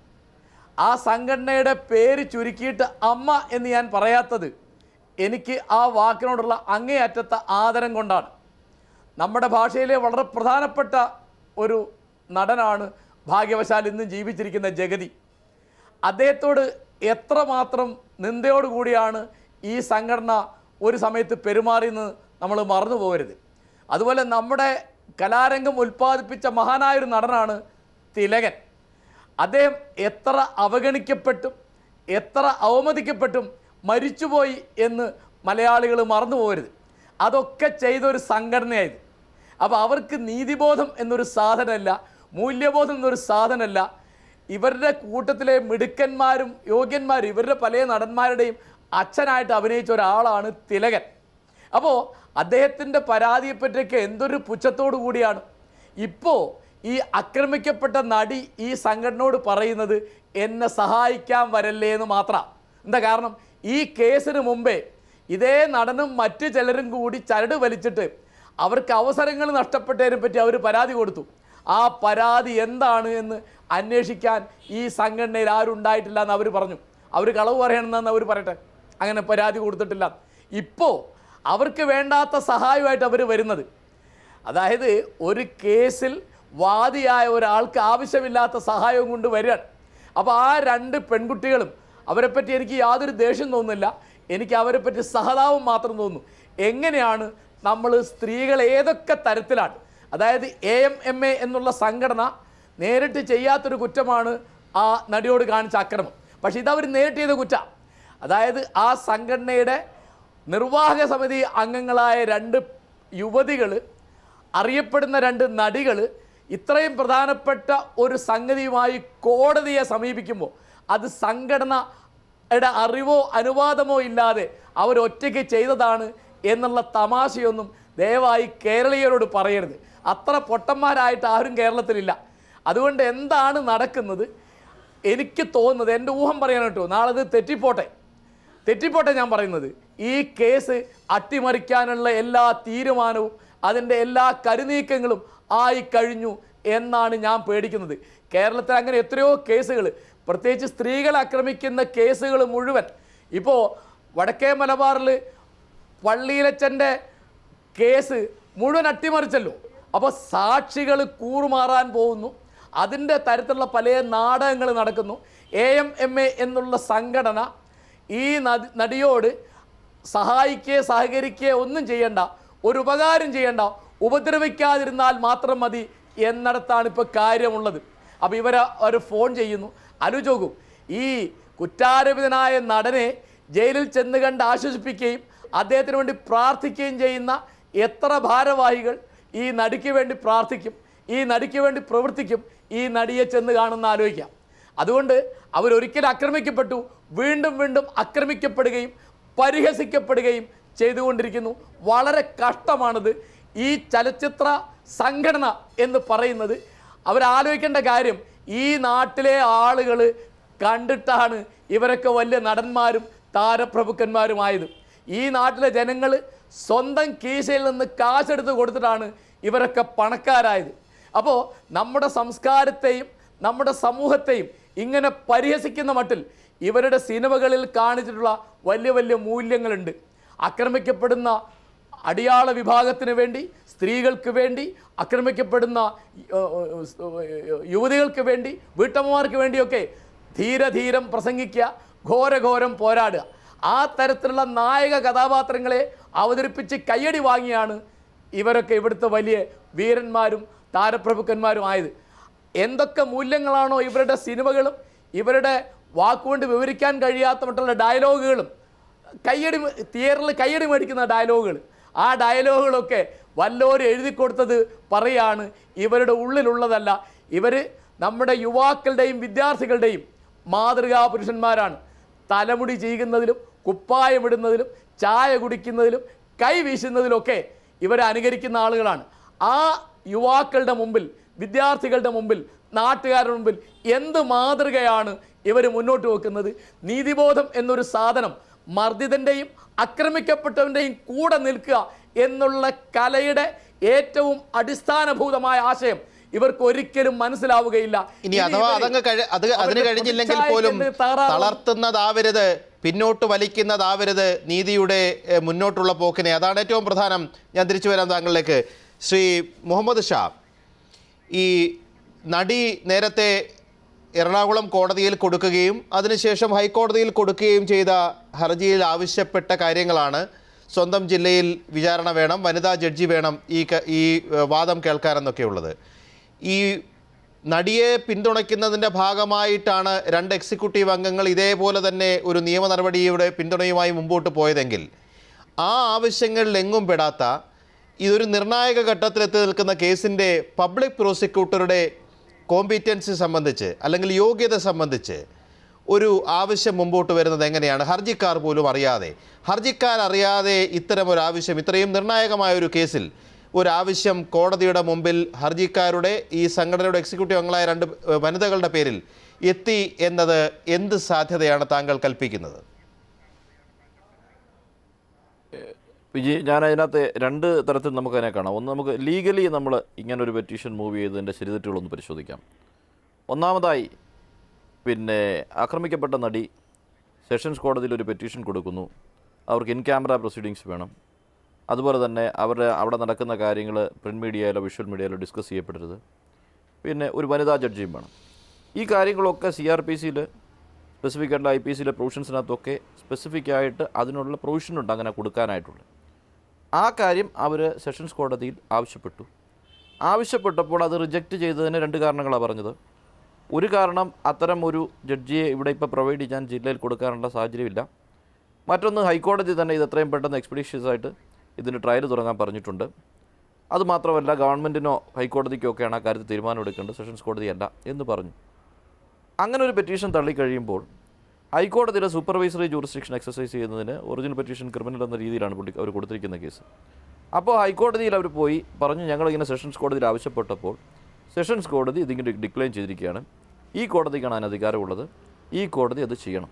ആ സംഘടനയുടെ പേര് ചുരുക്കിയിട്ട് അമ്മ എന്ന് ഞാൻ പറയാത്തത് എനിക്ക് ആ വാക്കിനോടുള്ള അങ്ങേയറ്റത്തെ ആദരം കൊണ്ടാണ് നമ്മുടെ ഭാഷയിലെ വളരെ പ്രധാനപ്പെട്ട ഒരു നടനാണ് ഭാഗ്യവശാൽ ഇന്നും ജീവിച്ചിരിക്കുന്ന ജഗതി അദ്ദേഹത്തോട് എത്രമാത്രം നിന്ദയോടുകൂടിയാണ് ഈ സംഘടന ഒരു സമയത്ത് പെരുമാറിയെന്ന് നമ്മൾ മറന്നു പോകരുത് അതുപോലെ നമ്മുടെ കലാരംഗം ഉൽപ്പാദിപ്പിച്ച മഹാനായൊരു നടനാണ് തിലകൻ അദ്ദേഹം എത്ര അവഗണിക്കപ്പെട്ടും എത്ര അവമതിക്കപ്പെട്ടും മരിച്ചുപോയി എന്ന് മലയാളികൾ മറന്നു പോകരുത് അതൊക്കെ ചെയ്ത ഒരു സംഘടനയായത് അപ്പോൾ അവർക്ക് നീതിബോധം എന്നൊരു സാധനമല്ല മൂല്യബോധം എന്നൊരു സാധനമല്ല ഇവരുടെ കൂട്ടത്തിലെ മിടുക്കന്മാരും യോഗ്യന്മാരും ഇവരുടെ പല നടന്മാരുടെയും അച്ഛനായിട്ട് അഭിനയിച്ച ഒരാളാണ് തിലകൻ അപ്പോൾ അദ്ദേഹത്തിൻ്റെ പരാതിയെപ്പറ്റിയൊക്കെ എന്തൊരു പുച്ഛത്തോടു കൂടിയാണ് ഇപ്പോൾ ഈ ആക്രമിക്കപ്പെട്ട നടി ഈ സംഘടനയോട് പറയുന്നത് എന്നെ സഹായിക്കാൻ വരല്ലേ എന്ന് മാത്രം എന്താ കാരണം ഈ കേസിന് മുമ്പേ ഇതേ നടനും മറ്റു ചിലരും കൂടി ചരട് വലിച്ചിട്ട് അവർക്ക് അവസരങ്ങൾ നഷ്ടപ്പെട്ടതിനെ പറ്റി അവർ പരാതി കൊടുത്തു ആ പരാതി എന്താണ് എന്ന് അന്വേഷിക്കാൻ ഈ സംഘടനയിൽ ആരും ഉണ്ടായിട്ടില്ല എന്ന് അവർ പറഞ്ഞു അവർ കളവ് പറയണമെന്ന് അവർ പറയട്ടെ അങ്ങനെ പരാതി കൊടുത്തിട്ടില്ല ഇപ്പോൾ അവർക്ക് വേണ്ടാത്ത സഹായമായിട്ട് അവർ വരുന്നത് അതായത് ഒരു കേസിൽ വാദിയായ ഒരാൾക്ക് ആവശ്യമില്ലാത്ത സഹായവും കൊണ്ട് വരികയാണ് അപ്പോൾ ആ രണ്ട് പെൺകുട്ടികളും അവരെപ്പറ്റി എനിക്ക് യാതൊരു ദേഷ്യം തോന്നുന്നില്ല എനിക്ക് അവരെപ്പറ്റി സഹതാപം മാത്രം തോന്നുന്നു എങ്ങനെയാണ് നമ്മൾ സ്ത്രീകൾ ഏതൊക്കെ തരത്തിലാണ് അതായത് എ എം എം എ എന്നുള്ള സംഘടന നേരിട്ട് ചെയ്യാത്തൊരു കുറ്റമാണ് ആ നടിയോട് കാണിച്ച അക്രമം പക്ഷേ ഇതവർ നേരിട്ട് ചെയ്ത കുറ്റ അതായത് ആ സംഘടനയുടെ നിർവാഹക സമിതി അംഗങ്ങളായ രണ്ട് യുവതികൾ അറിയപ്പെടുന്ന രണ്ട് നടികൾ ഇത്രയും പ്രധാനപ്പെട്ട ഒരു സംഗതിയുമായി കോടതിയെ സമീപിക്കുമ്പോൾ അത് സംഘടനയുടെ അറിവോ അനുവാദമോ ഇല്ലാതെ അവരൊറ്റയ്ക്ക് ചെയ്തതാണ് എന്നുള്ള തമാശയൊന്നും ദയവായി കേരളീയരോട് പറയരുത് അത്ര പൊട്ടന്മാരായിട്ട് ആരും കേരളത്തിലില്ല അതുകൊണ്ട് എന്താണ് നടക്കുന്നത് എനിക്ക് തോന്നുന്നത് എൻ്റെ ഊഹം പറയാൻ കേട്ടോ നാളെ ഇത് തെറ്റിപ്പോട്ടെ തെറ്റിപ്പോട്ടെ ഞാൻ പറയുന്നത് ഈ കേസ് അട്ടിമറിക്കാനുള്ള എല്ലാ തീരുമാനവും അതിൻ്റെ എല്ലാ കരുനീക്കങ്ങളും ആയി കഴിഞ്ഞു എന്നാണ് ഞാൻ പേടിക്കുന്നത് കേരളത്തിൽ അങ്ങനെ എത്രയോ കേസുകൾ പ്രത്യേകിച്ച് സ്ത്രീകളെ ആക്രമിക്കുന്ന കേസുകൾ മുഴുവൻ ഇപ്പോൾ വടക്കേ മലബാറിൽ പള്ളിയിലച്ചൻ്റെ കേസ് മുഴുവൻ അട്ടിമറിച്ചല്ലോ അപ്പോൾ സാക്ഷികൾ കൂറുമാറാൻ പോകുന്നു അതിൻ്റെ തരത്തിലുള്ള പല നാടകങ്ങൾ നടക്കുന്നു എ എം എം എ എന്നുള്ള സംഘടന ഈ നദി നടിയോട് സഹായിക്കുകയോ സഹകരിക്കുകയോ ഒന്നും ചെയ്യണ്ട ഒരു ഉപകാരം ചെയ്യണ്ട ഉപദ്രവിക്കാതിരുന്നാൽ മാത്രം മതി എന്നിടത്താണ് ഇപ്പോൾ കാര്യമുള്ളത് അപ്പോൾ ഇവർ ഒരു ഫോൺ ചെയ്യുന്നു അനുജോകും ഈ കുറ്റാരോപിതനായ നടനെ ജയിലിൽ ചെന്ന് കണ്ട് ആശ്വസിപ്പിക്കുകയും അദ്ദേഹത്തിന് വേണ്ടി പ്രാർത്ഥിക്കുകയും ചെയ്യുന്ന എത്ര ഭാരവാഹികൾ ഈ നടിക്ക് വേണ്ടി പ്രാർത്ഥിക്കും ഈ നടിക്ക് വേണ്ടി പ്രവർത്തിക്കും ഈ നടിയെ ചെന്ന് കാണുന്ന ആലോചിക്കാം അതുകൊണ്ട് അവരൊരിക്കൽ ആക്രമിക്കപ്പെട്ടു വീണ്ടും വീണ്ടും ആക്രമിക്കപ്പെടുകയും പരിഹസിക്കപ്പെടുകയും ചെയ്തുകൊണ്ടിരിക്കുന്നു വളരെ കഷ്ടമാണിത് ഈ ചലച്ചിത്ര സംഘടന എന്ന് പറയുന്നത് അവരാലോചിക്കേണ്ട കാര്യം ഈ നാട്ടിലെ ആളുകൾ കണ്ടിട്ടാണ് ഇവരൊക്കെ വലിയ നടന്മാരും താരപ്രഭുക്കന്മാരുമായത് ഈ നാട്ടിലെ ജനങ്ങൾ സ്വന്തം കീശയിൽ നിന്ന് കാശെടുത്ത് കൊടുത്തിട്ടാണ് ഇവരൊക്കെ പണക്കാരായത് അപ്പോൾ നമ്മുടെ സംസ്കാരത്തെയും നമ്മുടെ സമൂഹത്തെയും ഇങ്ങനെ പരിഹസിക്കുന്ന മട്ടിൽ ഇവരുടെ സിനിമകളിൽ കാണിച്ചിട്ടുള്ള വലിയ വലിയ മൂല്യങ്ങളുണ്ട് ആക്രമിക്കപ്പെടുന്ന അടിയാള വിഭാഗത്തിന് വേണ്ടി സ്ത്രീകൾക്ക് വേണ്ടി ആക്രമിക്കപ്പെടുന്ന ഏർ, ഏർ, യുവതികൾക്ക് വേണ്ടി വീട്ടമ്മമാർക്ക് വേണ്ടിയൊക്കെ ധീരധീരം പ്രസംഗിക്കുക ഘോരഘോരം പോരാടുക ആ തരത്തിലുള്ള നായക കഥാപാത്രങ്ങളെ അവതരിപ്പിച്ച് കയ്യടി വാങ്ങിയാണ് ഇവരൊക്കെ ഇവിടുത്തെ വലിയ വീരന്മാരും താരപ്രഭുക്കന്മാരും ആയത് എന്തൊക്കെ മൂല്യങ്ങളാണോ ഇവരുടെ സിനിമകളും ഇവരുടെ വാക്കുകൊണ്ട് വിവരിക്കാൻ കഴിയാത്ത മറ്റുള്ള ഡയലോഗുകളും കയ്യടി തിയേറ്ററിൽ കയ്യടി മേടിക്കുന്ന ഡയലോഗുകൾ ആ ഡയലോഗുകളൊക്കെ വല്ലോരും എഴുതി കൊടുത്തത് പറയാണ് ഇവരുടെ ഉള്ളിലുള്ളതല്ല ഇവർ നമ്മുടെ യുവാക്കളുടെയും വിദ്യാർത്ഥികളുടെയും മാതൃകാ പുരുഷന്മാരാണ് തലമുടി ചെയ്യുന്നതിലും കുപ്പായമിടുന്നതിലും ചായ കുടിക്കുന്നതിലും കൈ വീശുന്നതിലൊക്കെ ഇവരെ അനുകരിക്കുന്ന ആളുകളാണ് ആ യുവാക്കളുടെ മുമ്പിൽ വിദ്യാർത്ഥികളുടെ മുമ്പിൽ നാട്ടുകാരുടെ മുമ്പിൽ എന്ത് മാതൃകയാണ് ഇവർ മുന്നോട്ട് വെക്കുന്നത് നീതിബോധം എന്നൊരു സാധനം മർദ്ദിതൻ്റെയും ആക്രമിക്കപ്പെട്ടവൻ്റെയും കൂടെ നിൽക്കുക എന്നുള്ള കലയുടെ ഏറ്റവും അടിസ്ഥാനഭൂതമായ ആശയം ഇവർക്ക് ഒരിക്കലും മനസ്സിലാവുകയില്ല ഇനി അഥവാ ഇവര് അതങ്ങ് കഴി അത് അതിന് അവരുടെ കഴിഞ്ഞില്ലെങ്കിൽ പ്രതിച്ഛായയ്ക്ക് പോലും എന്ത് തകരാറും തളർത്തുന്നതാവരുത് പിന്നോട്ട് വലിക്കുന്നതാവരുത് നീതിയുടെ എഹ്, മുന്നോട്ടുള്ള പോക്കിനെ അതാണ് ഏറ്റവും പ്രധാനം ഞാൻ തിരിച്ചു വരാം താങ്കളിലേക്ക് ശ്രീ മുഹമ്മദ് ഷാ ഈ നടി നേരത്തെ എറണാകുളം കോടതിയിൽ കൊടുക്കുകയും അതിനുശേഷം ഹൈക്കോടതിയിൽ കൊടുക്കുകയും ചെയ്ത ഹർജിയിൽ ആവശ്യപ്പെട്ട കാര്യങ്ങളാണ് സ്വന്തം ജില്ലയിൽ വിചാരണ വേണം വനിതാ ജഡ്ജി വേണം ഈ ക- ഈ ഏഹ്, വാദം കേൾക്കാനെന്നൊക്കെ ഉള്ളത് ഈ നടിയെ പിന്തുണയ്ക്കുന്നതിൻ്റെ ഭാഗമായിട്ടാണ് രണ്ട് എക്സിക്യൂട്ടീവ് അംഗങ്ങൾ ഇതേപോലെ തന്നെ ഒരു നിയമ നടപടിയുടെ പിന്തുണയുമായി മുമ്പോട്ട് പോയതെങ്കിൽ ആ ആവശ്യങ്ങളിലെങ്ങും പെടാത്ത ഇതൊരു നിർണായക ഘട്ടത്തിലെത്തി നിൽക്കുന്ന കേസിൻ്റെ പബ്ലിക് പ്രോസിക്യൂട്ടറുടെ കോമ്പീറ്റൻസി സംബന്ധിച്ച് അല്ലെങ്കിൽ യോഗ്യത സംബന്ധിച്ച് ഒരു ആവശ്യം മുമ്പോട്ട് വരുന്നത് എങ്ങനെയാണ് ഹർജിക്കാർ പോലും അറിയാതെ ഹർജിക്കാർ അറിയാതെ ഇത്തരം ഒരു ആവശ്യം ഇത്രയും നിർണായകമായ ഒരു കേസിൽ ഒരു ആവശ്യം കോടതിയുടെ മുമ്പിൽ ഹർജിക്കാരുടെ ഈ സംഘടനയുടെ എക്സിക്യൂട്ടീവ് അംഗങ്ങളായ രണ്ട് ഏഹ്, വനിതകളുടെ പേരിൽ എത്തി എന്നത് എന്ത് സാധ്യതയാണ് താങ്കൾ കൽപ്പിക്കുന്നത് വിജയ് ഞാൻ അതിനകത്ത് രണ്ട് തരത്തിൽ നമുക്ക് അതിനെ കാണാം ഒന്ന് നമുക്ക് ലീഗലി നമ്മൾ ഇങ്ങനെ ഒരു പെറ്റീഷൻ മൂവ് ചെയ്തതിൻ്റെ ശരിതെറ്റുകളൊന്ന് പരിശോധിക്കാം ഒന്നാമതായി പിന്നെ ആക്രമിക്കപ്പെട്ട നടി സെഷൻസ് കോടതിയിൽ ഒരു പെറ്റീഷൻ കൊടുക്കുന്നു അവർക്ക് ഇൻ ക്യാമറ പ്രൊസീഡിങ്സ് വേണം അതുപോലെ തന്നെ അവരുടെ അവിടെ നടക്കുന്ന കാര്യങ്ങൾ പ്രിൻറ്റ് മീഡിയയിലോ വിഷ്വൽ മീഡിയയിലോ ഡിസ്കസ് ചെയ്യപ്പെടരുത് പിന്നെ ഒരു വനിതാ ജഡ്ജിയും വേണം ഈ കാര്യങ്ങളൊക്കെ സി ആർ പി സിയിൽ സ്പെസിഫിക് ആയിട്ടുള്ള ഐ പി സിയിലെ പ്രൊവിഷൻസിനകത്തൊക്കെ സ്പെസിഫിക് ആയിട്ട് അതിനുള്ള പ്രൊവിഷനുണ്ട് അങ്ങനെ കൊടുക്കാനായിട്ടുള്ളത് ആ കാര്യം അവർ സെഷൻസ് കോടതിയിൽ ആവശ്യപ്പെട്ടു ആവശ്യപ്പെട്ടപ്പോൾ അത് റിജക്റ്റ് ചെയ്തതിന് രണ്ട് കാരണങ്ങളാണ് പറഞ്ഞത് ഒരു കാരണം അത്തരം ഒരു ജഡ്ജിയെ ഇവിടെ ഇപ്പോൾ പ്രൊവൈഡ് ചെയ്യാൻ ജില്ലയിൽ കൊടുക്കാനുള്ള സാഹചര്യമില്ല മറ്റൊന്ന് ഹൈക്കോടതി തന്നെ ഇത് എത്രയും പെട്ടെന്ന് എക്സ്പെഡീഷ്യസ് ആയിട്ട് ഇതിൻ്റെ ട്രയൽ തുടങ്ങാൻ പറഞ്ഞിട്ടുണ്ട് അതുമാത്രമല്ല ഗവൺമെൻറ്റിനോ ഹൈക്കോടതിക്കോ ഒക്കെയാണ് ആ കാര്യത്തിൽ തീരുമാനം എടുക്കേണ്ടത് സെഷൻസ് കോടതിയല്ല എന്ന് പറഞ്ഞു അങ്ങനെ ഒരു പെറ്റീഷൻ തള്ളിക്കഴിയുമ്പോൾ ഹൈക്കോടതിയിലെ സൂപ്പർവൈസറി ജൂറിസ്ഡിക്ഷൻ എക്സസൈസ് ചെയ്യുന്നതിന് ഒറിജിനൽ പെറ്റീഷൻ ക്രിമിനൽ എന്ന രീതിയിലാണ് പുള്ളി അവർ കൊടുത്തിരിക്കുന്ന കേസ് അപ്പോൾ ഹൈക്കോടതിയിൽ അവർ പോയി പറഞ്ഞു ഞങ്ങളിങ്ങനെ സെഷൻസ് കോടതിയിൽ ആവശ്യപ്പെട്ടപ്പോൾ സെഷൻസ് കോടതി ഇതിങ്ങനെ ഡിക്ലൈൻ ചെയ്തിരിക്കുകയാണ് ഈ കോടതിക്കാണ് അതിന് അധികാരമുള്ളത് ഈ കോടതി അത് ചെയ്യണം